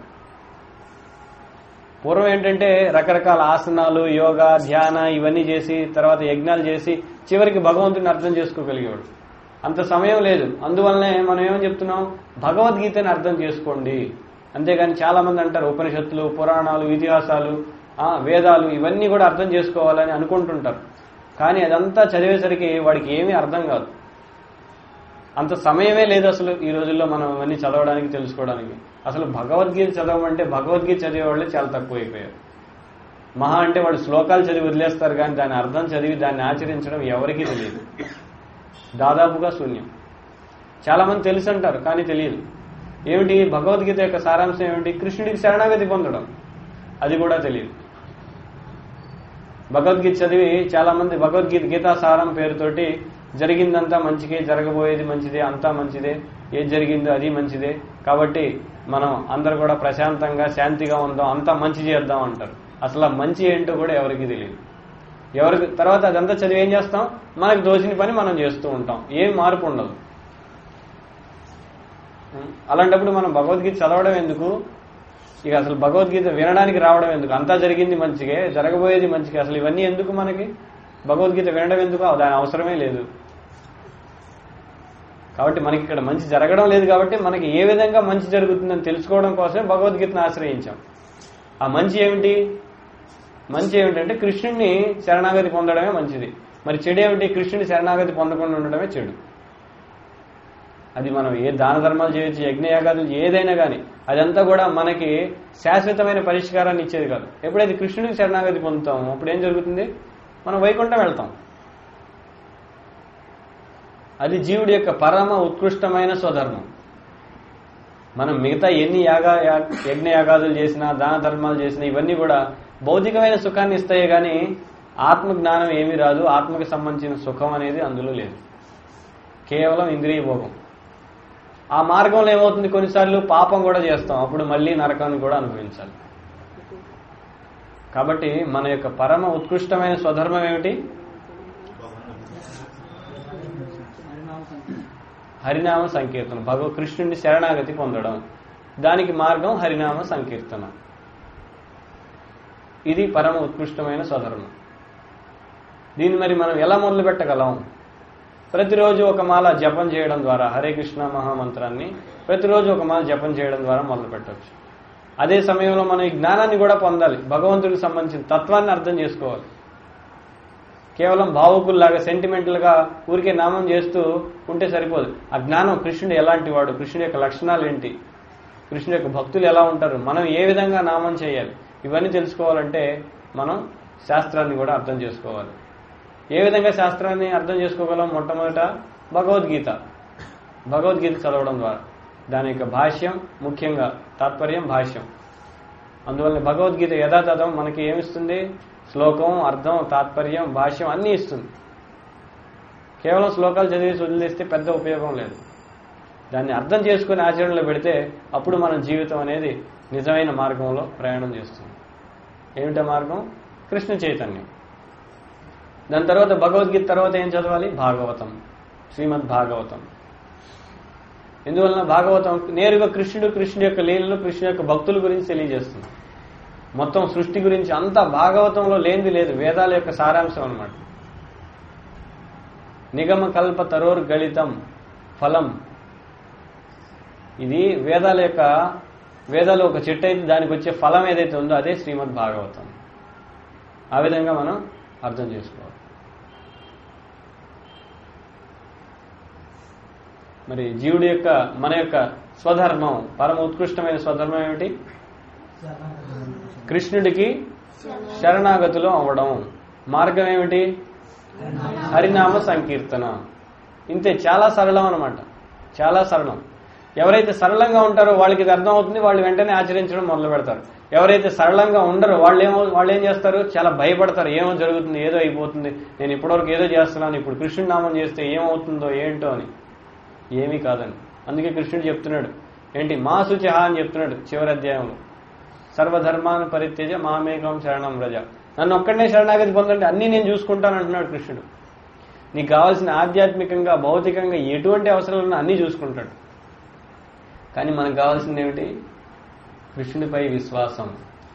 పూర్వం ఏంటంటే రకరకాల ఆసనాలు యోగా ధ్యాన ఇవన్నీ చేసి తర్వాత యజ్ఞాలు చేసి చివరికి భగవంతుని అర్థం చేసుకోగలిగేవాడు అంత సమయం లేదు అందువల్లనే మనం ఏమని చెప్తున్నాం భగవద్గీతని అర్థం చేసుకోండి అంతేగాని చాలా మంది అంటారు ఉపనిషత్తులు పురాణాలు ఇతిహాసాలు ఆ, వేదాలు ఇవన్నీ కూడా అర్థం చేసుకోవాలని అనుకుంటుంటారు కానీ అదంతా చదివేసరికి వాడికి ఏమీ అర్థం కాదు అంత సమయమే లేదు అసలు ఈ రోజుల్లో మనం ఇవన్నీ చదవడానికి తెలుసుకోవడానికి అసలు భగవద్గీత చదవమంటే భగవద్గీత చదివే వాళ్ళే చాలా తక్కువ అయిపోయారు మహా అంటే వాళ్ళు శ్లోకాలు చదివి వదిలేస్తారు కానీ దాని అర్థం చదివి దాన్ని ఆచరించడం ఎవరికీ తెలియదు దాదాపుగా శూన్యం చాలా మంది తెలుసు అంటారు కానీ తెలియదు ఏమిటి భగవద్గీత యొక్క సారాంశం ఏమిటి కృష్ణుడికి శరణాగతి పొందడం అది కూడా తెలియదు భగవద్గీత చదివి చాలా మంది భగవద్గీత గీతా సారం పేరుతోటి జరిగిందంతా మంచికే జరగబోయేది మంచిదే అంతా మంచిదే ఏది జరిగిందో అది మంచిదే కాబట్టి మనం అందరు కూడా ప్రశాంతంగా శాంతిగా ఉందాం అంతా మంచి చేద్దాం అంటారు అసలు ఆ మంచి ఏంటో కూడా ఎవరికి తెలియదు ఎవరికి తర్వాత అదంతా చదివి ఏం చేస్తాం మనకు దోచిన పని మనం చేస్తూ ఉంటాం ఏం మార్పు ఉండదు ఉం? అలాంటప్పుడు మనం భగవద్గీత చదవడం ఎందుకు ఇక అసలు భగవద్గీత వినడానికి రావడం ఎందుకు అంతా జరిగింది మంచిగే జరగబోయేది మంచిగా అసలు ఇవన్నీ ఎందుకు మనకి భగవద్గీత వినడం ఎందుకు దాని అవసరమే లేదు కాబట్టి మనకి ఇక్కడ మంచి జరగడం లేదు కాబట్టి మనకి ఏ విధంగా మంచి జరుగుతుందని తెలుసుకోవడం కోసమే భగవద్గీతను ఆశ్రయించాం ఆ మంచి ఏమిటి మంచి ఏమిటంటే కృష్ణుడిని శరణాగతి పొందడమే మంచిది మరి చెడు ఏమిటి కృష్ణుని శరణాగతి పొందకుండా ఉండడమే చెడు అది మనం ఏ దాన ధర్మాలు చేయొచ్చు యజ్ఞయాగాదులు ఏదైనా కానీ అదంతా కూడా మనకి శాశ్వతమైన పరిష్కారాన్ని ఇచ్చేది కాదు ఎప్పుడైతే కృష్ణుడికి శరణాగతి పొందుతామో అప్పుడు ఏం జరుగుతుంది మనం వైకుంఠం వెళ్తాం అది జీవుడి యొక్క పరమ ఉత్కృష్టమైన స్వధర్మం మనం మిగతా ఎన్ని యాగా యా- యజ్ఞ యాగాదులు చేసినా దాన ధర్మాలు చేసినా ఇవన్నీ కూడా భౌతికమైన సుఖాన్ని ఇస్తాయి కానీ ఆత్మ జ్ఞానం ఏమీ రాదు ఆత్మకి సంబంధించిన సుఖం అనేది అందులో లేదు కేవలం ఇంద్రియ భోగం ఆ మార్గంలో ఏమవుతుంది కొన్నిసార్లు పాపం కూడా చేస్తాం అప్పుడు మళ్ళీ నరకాన్ని కూడా అనుభవించాలి కాబట్టి మన యొక్క పరమ ఉత్కృష్టమైన స్వధర్మం ఏమిటి హరినామ సంకీర్తన భగవ కృష్ణుడిని శరణాగతి పొందడం దానికి మార్గం హరినామ సంకీర్తన ఇది పరమ ఉత్కృష్టమైన స్వధర్మం దీన్ని మరి మనం ఎలా మొదలు పెట్టగలం ప్రతిరోజు ఒక మాల జపం చేయడం ద్వారా హరే కృష్ణ మహామంత్రాన్ని ప్రతిరోజు ఒక మాల జపం చేయడం ద్వారా మొదలు పెట్టవచ్చు అదే సమయంలో మనం ఈ జ్ఞానాన్ని కూడా పొందాలి భగవంతుడికి సంబంధించిన తత్వాన్ని అర్థం చేసుకోవాలి కేవలం భావుకుల్లాగా సెంటిమెంటల్ గా ఊరికే నామం చేస్తూ ఉంటే సరిపోదు ఆ జ్ఞానం కృష్ణుడు ఎలాంటి వాడు కృష్ణుడి యొక్క లక్షణాలు ఏంటి కృష్ణుడి యొక్క భక్తులు ఎలా ఉంటారు మనం ఏ విధంగా నామం చేయాలి ఇవన్నీ తెలుసుకోవాలంటే మనం శాస్త్రాన్ని కూడా అర్థం చేసుకోవాలి ఏ విధంగా శాస్త్రాన్ని అర్థం చేసుకోగలం మొట్టమొదట భగవద్గీత భగవద్గీత చదవడం ద్వారా దాని యొక్క భాష్యం ముఖ్యంగా తాత్పర్యం భాష్యం అందువల్ల భగవద్గీత యథాతథం మనకి ఏమిస్తుంది శ్లోకం అర్థం తాత్పర్యం భాష్యం అన్నీ ఇస్తుంది కేవలం శ్లోకాలు చదివేసి వదిలేస్తే పెద్ద ఉపయోగం లేదు దాన్ని అర్థం చేసుకుని ఆచరణలో పెడితే అప్పుడు మన జీవితం అనేది నిజమైన మార్గంలో ప్రయాణం చేస్తుంది ఏమిటా మార్గం కృష్ణ చైతన్యం దాని తర్వాత భగవద్గీత తర్వాత ఏం చదవాలి భాగవతం శ్రీమద్ భాగవతం ఎందువలన భాగవతం నేరుగా కృష్ణుడు కృష్ణుడి యొక్క లీలలు కృష్ణుడి యొక్క భక్తుల గురించి తెలియజేస్తుంది మొత్తం సృష్టి గురించి అంతా భాగవతంలో లేనిది లేదు వేదాల యొక్క సారాంశం అన్నమాట నిగమ కల్ప తరోర్ గళితం ఫలం ఇది వేదాల యొక్క వేదాలు ఒక చెట్టు అయితే దానికి వచ్చే ఫలం ఏదైతే ఉందో అదే శ్రీమద్ భాగవతం ఆ విధంగా మనం అర్థం చేసుకోవాలి మరి జీవుడి యొక్క మన యొక్క స్వధర్మం పరమ ఉత్కృష్టమైన స్వధర్మం ఏమిటి కృష్ణుడికి శరణాగతిలో అవ్వడం మార్గం ఏమిటి హరినామ సంకీర్తన ఇంతే చాలా సరళం అనమాట చాలా సరళం ఎవరైతే సరళంగా ఉంటారో వాళ్ళకి ఇది అర్థం అవుతుంది వాళ్ళు వెంటనే ఆచరించడం మొదలు పెడతారు ఎవరైతే సరళంగా ఉండరో వాళ్ళు ఏమో వాళ్ళు ఏం చేస్తారు చాలా భయపడతారు ఏమో జరుగుతుంది ఏదో అయిపోతుంది నేను ఇప్పటివరకు ఏదో చేస్తున్నాను ఇప్పుడు కృష్ణుడి నామం చేస్తే ఏమవుతుందో ఏంటో అని ఏమీ కాదని అందుకే కృష్ణుడు చెప్తున్నాడు ఏంటి మా శుచిహ అని చెప్తున్నాడు చివరి అధ్యాయంలో సర్వధర్మాన్ని పరిత్యజ మామేకం శరణం రజ నన్ను ఒక్కడనే శరణాగతి పొందండి అన్నీ నేను చూసుకుంటాను అంటున్నాడు కృష్ణుడు నీకు కావాల్సిన ఆధ్యాత్మికంగా భౌతికంగా ఎటువంటి అవసరాలు ఉన్నా అన్నీ చూసుకుంటాడు కానీ మనకు కావాల్సింది ఏమిటి కృష్ణుడిపై విశ్వాసం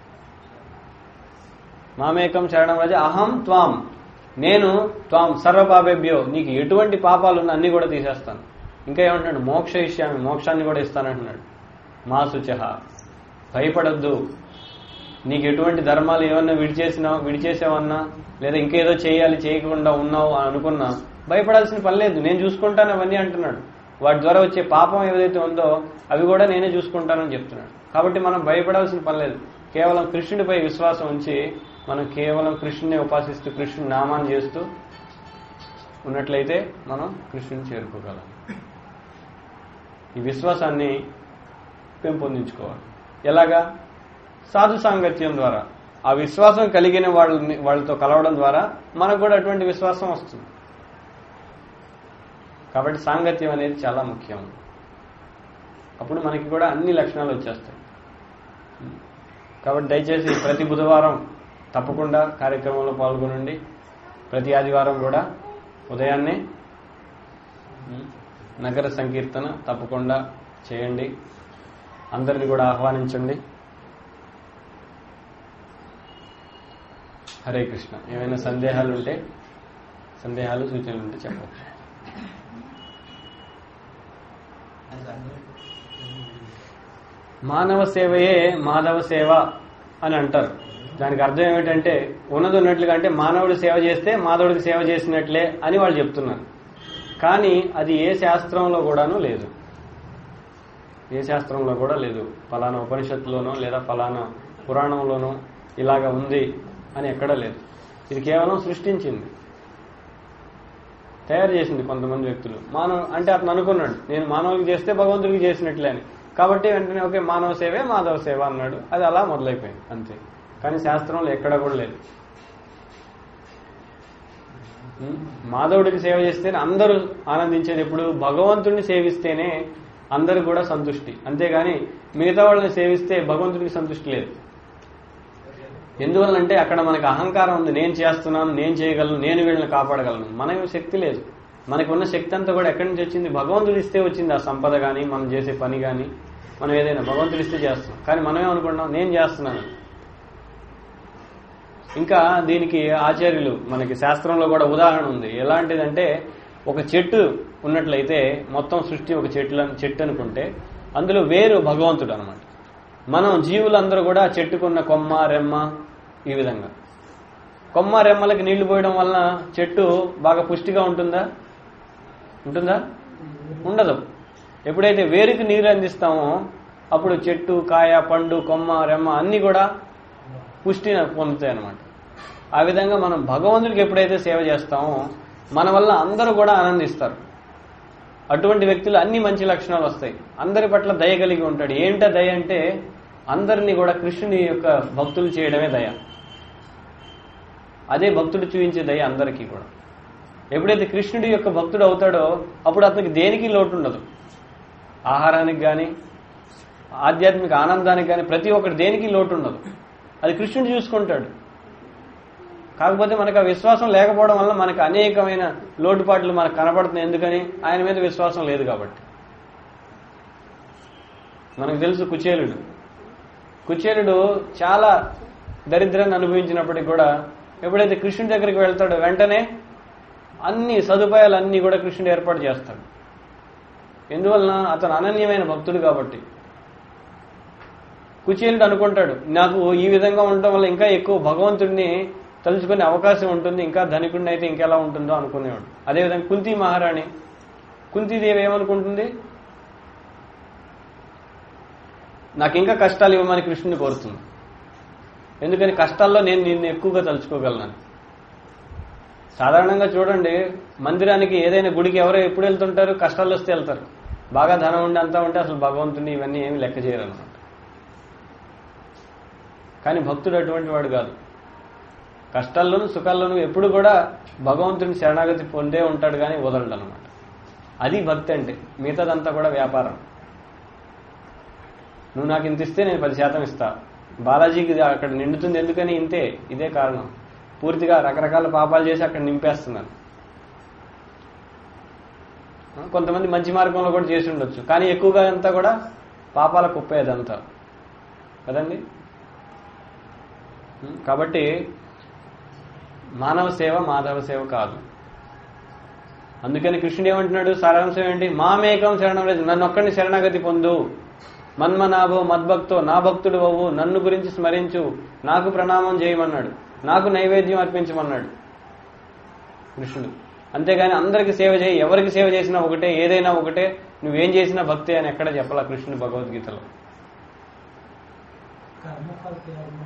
మామేకం శరణం రజ అహం త్వాం నేను త్వాం సర్వపాపేభ్యో నీకు ఎటువంటి పాపాలు ఉన్నా అన్ని కూడా తీసేస్తాను ఇంకా ఏమంటున్నాడు మోక్ష ఇష్యామి మోక్షాన్ని కూడా ఇస్తానంటున్నాడు మా శుచహ భయపడద్దు నీకు ఎటువంటి ధర్మాలు ఏమన్నా విడిచేసినావు విడిచేసావన్నా లేదా ఇంకేదో చేయాలి చేయకుండా ఉన్నావు అని అనుకున్నా భయపడాల్సిన పని లేదు నేను చూసుకుంటాను అవన్నీ అంటున్నాడు వాటి ద్వారా వచ్చే పాపం ఏదైతే ఉందో అవి కూడా నేనే చూసుకుంటానని చెప్తున్నాడు కాబట్టి మనం భయపడాల్సిన పని లేదు కేవలం కృష్ణుడిపై విశ్వాసం ఉంచి మనం కేవలం కృష్ణుని ఉపాసిస్తూ కృష్ణుని నామాన్ని చేస్తూ ఉన్నట్లయితే మనం కృష్ణుని చేరుకోగలం ఈ విశ్వాసాన్ని పెంపొందించుకోవాలి ఎలాగా సాధు సాంగత్యం ద్వారా ఆ విశ్వాసం కలిగిన వాళ్ళని వాళ్ళతో కలవడం ద్వారా మనకు కూడా అటువంటి విశ్వాసం వస్తుంది కాబట్టి సాంగత్యం అనేది చాలా ముఖ్యం అప్పుడు మనకి కూడా అన్ని లక్షణాలు వచ్చేస్తాయి కాబట్టి దయచేసి ప్రతి బుధవారం తప్పకుండా కార్యక్రమంలో పాల్గొనండి ప్రతి ఆదివారం కూడా ఉదయాన్నే నగర సంకీర్తన తప్పకుండా చేయండి అందరిని కూడా ఆహ్వానించండి హరే కృష్ణ ఏమైనా సందేహాలు ఉంటే సందేహాలు సూచనలు ఉంటే చెప్పవచ్చు మానవ సేవయే మాధవ సేవ అని అంటారు దానికి అర్థం ఏమిటంటే ఉన్నది ఉన్నట్లుగా అంటే మానవుడు సేవ చేస్తే మాధవుడికి సేవ చేసినట్లే అని వాళ్ళు చెప్తున్నారు కానీ అది ఏ శాస్త్రంలో కూడాను లేదు ఏ శాస్త్రంలో కూడా లేదు ఫలానా ఉపనిషత్తులోనో లేదా ఫలానా పురాణంలోనో ఇలాగ ఉంది అని ఎక్కడా లేదు ఇది కేవలం సృష్టించింది తయారు చేసింది కొంతమంది వ్యక్తులు మానవ అంటే అతను అనుకున్నాడు నేను మానవుడికి చేస్తే భగవంతుడికి చేసినట్లే అని కాబట్టి వెంటనే ఓకే మానవ సేవే మాధవ సేవ అన్నాడు అది అలా మొదలైపోయింది అంతే కానీ శాస్త్రంలో ఎక్కడ కూడా లేదు ఉం? మాధవుడికి సేవ చేస్తేనే అందరూ ఆనందించేది ఎప్పుడు భగవంతుడిని సేవిస్తేనే అందరూ కూడా సంతుష్టి అంతేగాని మిగతా వాళ్ళని సేవిస్తే భగవంతుడికి సంతుష్టి లేదు ఎందువల్లంటే అక్కడ మనకు అహంకారం ఉంది నేను చేస్తున్నాను నేను చేయగలను నేను వీళ్ళని కాపాడగలను మనకి శక్తి లేదు మనకు ఉన్న శక్తి అంతా కూడా ఎక్కడి నుంచి వచ్చింది భగవంతుడు ఇస్తే వచ్చింది ఆ సంపద కానీ మనం చేసే పని కానీ మనం ఏదైనా భగవంతుడు ఇస్తే చేస్తున్నాం కానీ మనం ఏమనుకుంటున్నాం నేను చేస్తున్నాను ఇంకా దీనికి ఆచార్యులు మనకి శాస్త్రంలో కూడా ఉదాహరణ ఉంది ఎలాంటిదంటే ఒక చెట్టు ఉన్నట్లయితే మొత్తం సృష్టి ఒక చెట్లు చెట్టు అనుకుంటే అందులో వేరు భగవంతుడు అనమాట మనం జీవులందరూ కూడా చెట్టుకున్న కొమ్మ రెమ్మ ఈ విధంగా కొమ్మ రెమ్మలకి నీళ్లు పోయడం వలన చెట్టు బాగా పుష్టిగా ఉంటుందా ఉంటుందా ఉండదు ఎప్పుడైతే వేరుకి నీరు అందిస్తామో అప్పుడు చెట్టు కాయ పండు కొమ్మ రెమ్మ అన్ని కూడా పుష్టిని పొందుతాయి అన్నమాట ఆ విధంగా మనం భగవంతుడికి ఎప్పుడైతే సేవ చేస్తామో మన వల్ల అందరూ కూడా ఆనందిస్తారు అటువంటి వ్యక్తులు అన్ని మంచి లక్షణాలు వస్తాయి అందరి పట్ల దయ కలిగి ఉంటాడు ఏంట దయ అంటే అందరినీ కూడా కృష్ణుని యొక్క భక్తులు చేయడమే దయ అదే భక్తుడు చూపించే దయ అందరికీ కూడా ఎప్పుడైతే కృష్ణుడి యొక్క భక్తుడు అవుతాడో అప్పుడు అతనికి దేనికి లోటు ఉండదు ఆహారానికి కానీ ఆధ్యాత్మిక ఆనందానికి కానీ ప్రతి ఒక్కటి దేనికి లోటు ఉండదు అది కృష్ణుడు చూసుకుంటాడు కాకపోతే మనకు ఆ విశ్వాసం లేకపోవడం వల్ల మనకు అనేకమైన లోటుపాట్లు మనకు కనపడుతున్నాయి ఎందుకని ఆయన మీద విశ్వాసం లేదు కాబట్టి మనకు తెలుసు కుచేలుడు కుచేలుడు చాలా దరిద్రాన్ని అనుభవించినప్పటికీ కూడా ఎప్పుడైతే కృష్ణుడి దగ్గరికి వెళ్తాడో వెంటనే అన్ని సదుపాయాలు అన్ని కూడా కృష్ణుడు ఏర్పాటు చేస్తాడు ఎందువలన అతను అనన్యమైన భక్తుడు కాబట్టి కుచేలుడు అనుకుంటాడు నాకు ఈ విధంగా ఉండటం వల్ల ఇంకా ఎక్కువ భగవంతుడిని తలుచుకునే అవకాశం ఉంటుంది ఇంకా ధనికుడిని అయితే ఇంకెలా ఉంటుందో అనుకునేవాడు అదేవిధంగా కుంతి మహారాణి కుంతీదేవి ఏమనుకుంటుంది నాకు ఇంకా కష్టాలు ఇవ్వమని కృష్ణుని కోరుతుంది ఎందుకని కష్టాల్లో నేను నిన్ను ఎక్కువగా తలుచుకోగలను సాధారణంగా చూడండి మందిరానికి ఏదైనా గుడికి ఎవరో ఎప్పుడు వెళ్తుంటారు కష్టాలు వస్తే వెళ్తారు బాగా ధనం ఉండి అంతా ఉంటే అసలు భగవంతుని ఇవన్నీ ఏమి లెక్క చేయరు అనమాట కానీ భక్తుడు అటువంటి వాడు కాదు కష్టాల్లోనూ సుఖాల్లోనూ ఎప్పుడు కూడా భగవంతుని శరణాగతి పొందే ఉంటాడు కానీ వదలడు అనమాట అది భక్తి అంటే మిగతాదంతా కూడా వ్యాపారం నువ్వు నాకు ఇంత ఇస్తే నేను పది శాతం ఇస్తా బాలాజీకి ఇది అక్కడ నిండుతుంది ఎందుకని ఇంతే ఇదే కారణం పూర్తిగా రకరకాల పాపాలు చేసి అక్కడ నింపేస్తున్నాను కొంతమంది మంచి మార్గంలో కూడా చేసి ఉండొచ్చు కానీ ఎక్కువగా అంతా కూడా పాపాల కుప్పే అదంతా కదండి ఉం, కాబట్టి మానవ సేవ మాధవ సేవ కాదు అందుకని కృష్ణుడు ఏమంటున్నాడు సారాంశం ఏంటి మామేకం శరణం లేదు నన్ను ఒక్కడిని శరణాగతి పొందు మన్మనాభో మద్భక్తో నా భక్తుడు అవ్వు నన్ను గురించి స్మరించు నాకు ప్రణామం చేయమన్నాడు నాకు నైవేద్యం అర్పించమన్నాడు కృష్ణుడు అంతేగాని అందరికి సేవ చేయి ఎవరికి సేవ చేసినా ఒకటే ఏదైనా ఒకటే నువ్వేం చేసినా భక్తి అని ఎక్కడ చెప్పాల కృష్ణుడు భగవద్గీతలో కర్మఫల త్యాగం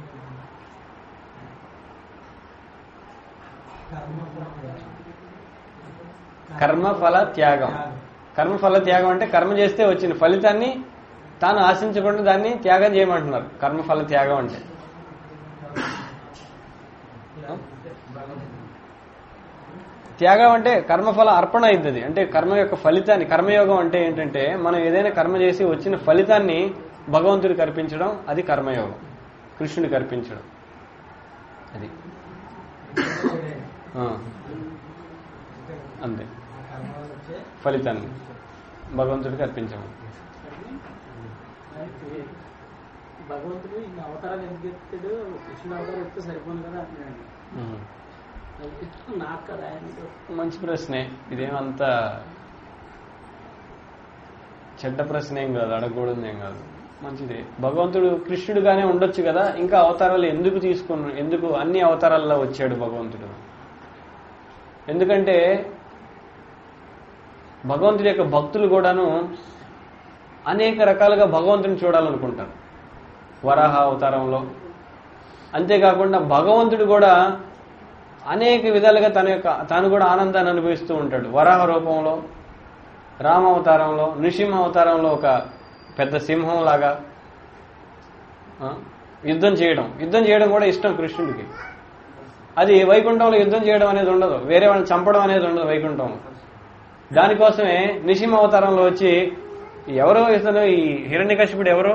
కర్మఫల త్యాగం కర్మఫల త్యాగం అంటే కర్మ చేస్తే వచ్చిన ఫలితాన్ని తాను ఆశించకుండా దాన్ని త్యాగం చేయమంటున్నారు కర్మఫల త్యాగం అంటే త్యాగం అంటే కర్మఫల అర్పణ అయింది అంటే కర్మ యొక్క ఫలితాన్ని కర్మయోగం అంటే ఏంటంటే మనం ఏదైనా కర్మ చేసి వచ్చిన ఫలితాన్ని భగవంతుడికి అర్పించడం అది కర్మయోగం కృష్ణుడికి అర్పించడం అది ఆ, అంతే ఫలితాన్ని భగవంతుడికి అర్పించడం భగవంతుడు ఇన్ని అవతారాలు ఎందుకు ఎత్తాడు కృష్ణుడు అవతారం ఎత్తే సరిపోను కదా అంటున్నాడు ఉం. నాకు కదా ఆయనతో మంచి ప్రశ్నే ఇదేమంత చెడ్డ ప్రశ్న ఏం కాదు అడగకూడదు ఏం కాదు మంచిదే భగవంతుడు కృష్ణుడుగానే ఉండొచ్చు కదా ఇంకా అవతారాలు ఎందుకు తీసుకున్నాడు ఎందుకు అన్ని అవతారాల్లో వచ్చాడు భగవంతుడు ఎందుకంటే భగవంతుడి యొక్క భక్తులు కూడాను అనేక రకాలుగా భగవంతుని చూడాలనుకుంటారు వరాహ అవతారంలో అంతేకాకుండా భగవంతుడు కూడా అనేక విధాలుగా తన యొక్క తాను కూడా ఆనందాన్ని అనుభవిస్తూ ఉంటాడు వరాహ రూపంలో రామ అవతారంలో నృసింహ అవతారంలో ఒక పెద్ద సింహం లాగా ఆ, యుద్ధం చేయడం యుద్ధం చేయడం కూడా ఇష్టం కృష్ణుడికి అది వైకుంఠంలో యుద్ధం చేయడం అనేది ఉండదు వేరే వాళ్ళని చంపడం అనేది ఉండదు వైకుంఠంలో దానికోసమే నిసింహ అవతారంలో వచ్చి ఎవరో ఇతను ఈ హిరణ్యకశిపుడు ఎవరు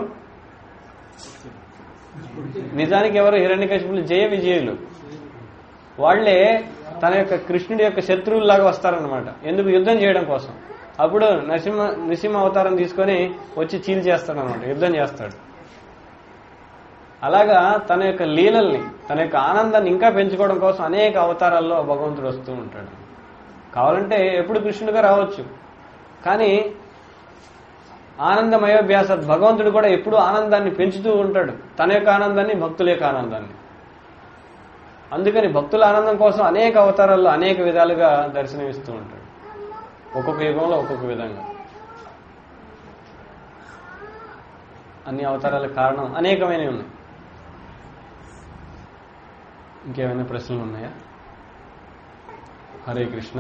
నిజానికి ఎవరు హిరణ్యకశిపులు జయ విజయులు వాళ్లే తన యొక్క కృష్ణుడి యొక్క శత్రువుల్లాగా వస్తారనమాట ఎందుకు యుద్ధం చేయడం కోసం అప్పుడు నరసింహ నృసింహ అవతారం తీసుకొని వచ్చి చీల్ చేస్తాడు అనమాట యుద్ధం చేస్తాడు అలాగా తన యొక్క లీలల్ని తన యొక్క ఆనందాన్ని ఇంకా పెంచుకోవడం కోసం అనేక అవతారాల్లో భగవంతుడు వస్తూ ఉంటాడు కావాలంటే ఎప్పుడు కృష్ణుడిగా రావచ్చు కానీ ఆనందమయోభ్యాస భగవంతుడు కూడా ఎప్పుడూ ఆనందాన్ని పెంచుతూ ఉంటాడు తన యొక్క ఆనందాన్ని భక్తుల యొక్క ఆనందాన్ని అందుకని భక్తుల ఆనందం కోసం అనేక అవతారాల్లో అనేక విధాలుగా దర్శనమిస్తూ ఉంటాడు ఒక్కొక్క యుగంలో ఒక్కొక్క విధంగా అన్ని అవతారాల కారణం అనేకమైనవి ఉన్నాయి ఇంకేమైనా ప్రశ్నలు ఉన్నాయా హరే కృష్ణ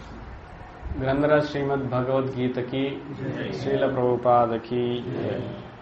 గ్రంథరాజ్ శ్రీమద్ భగవద్గీతకి శ్రీల ప్రభుపాదకి జై.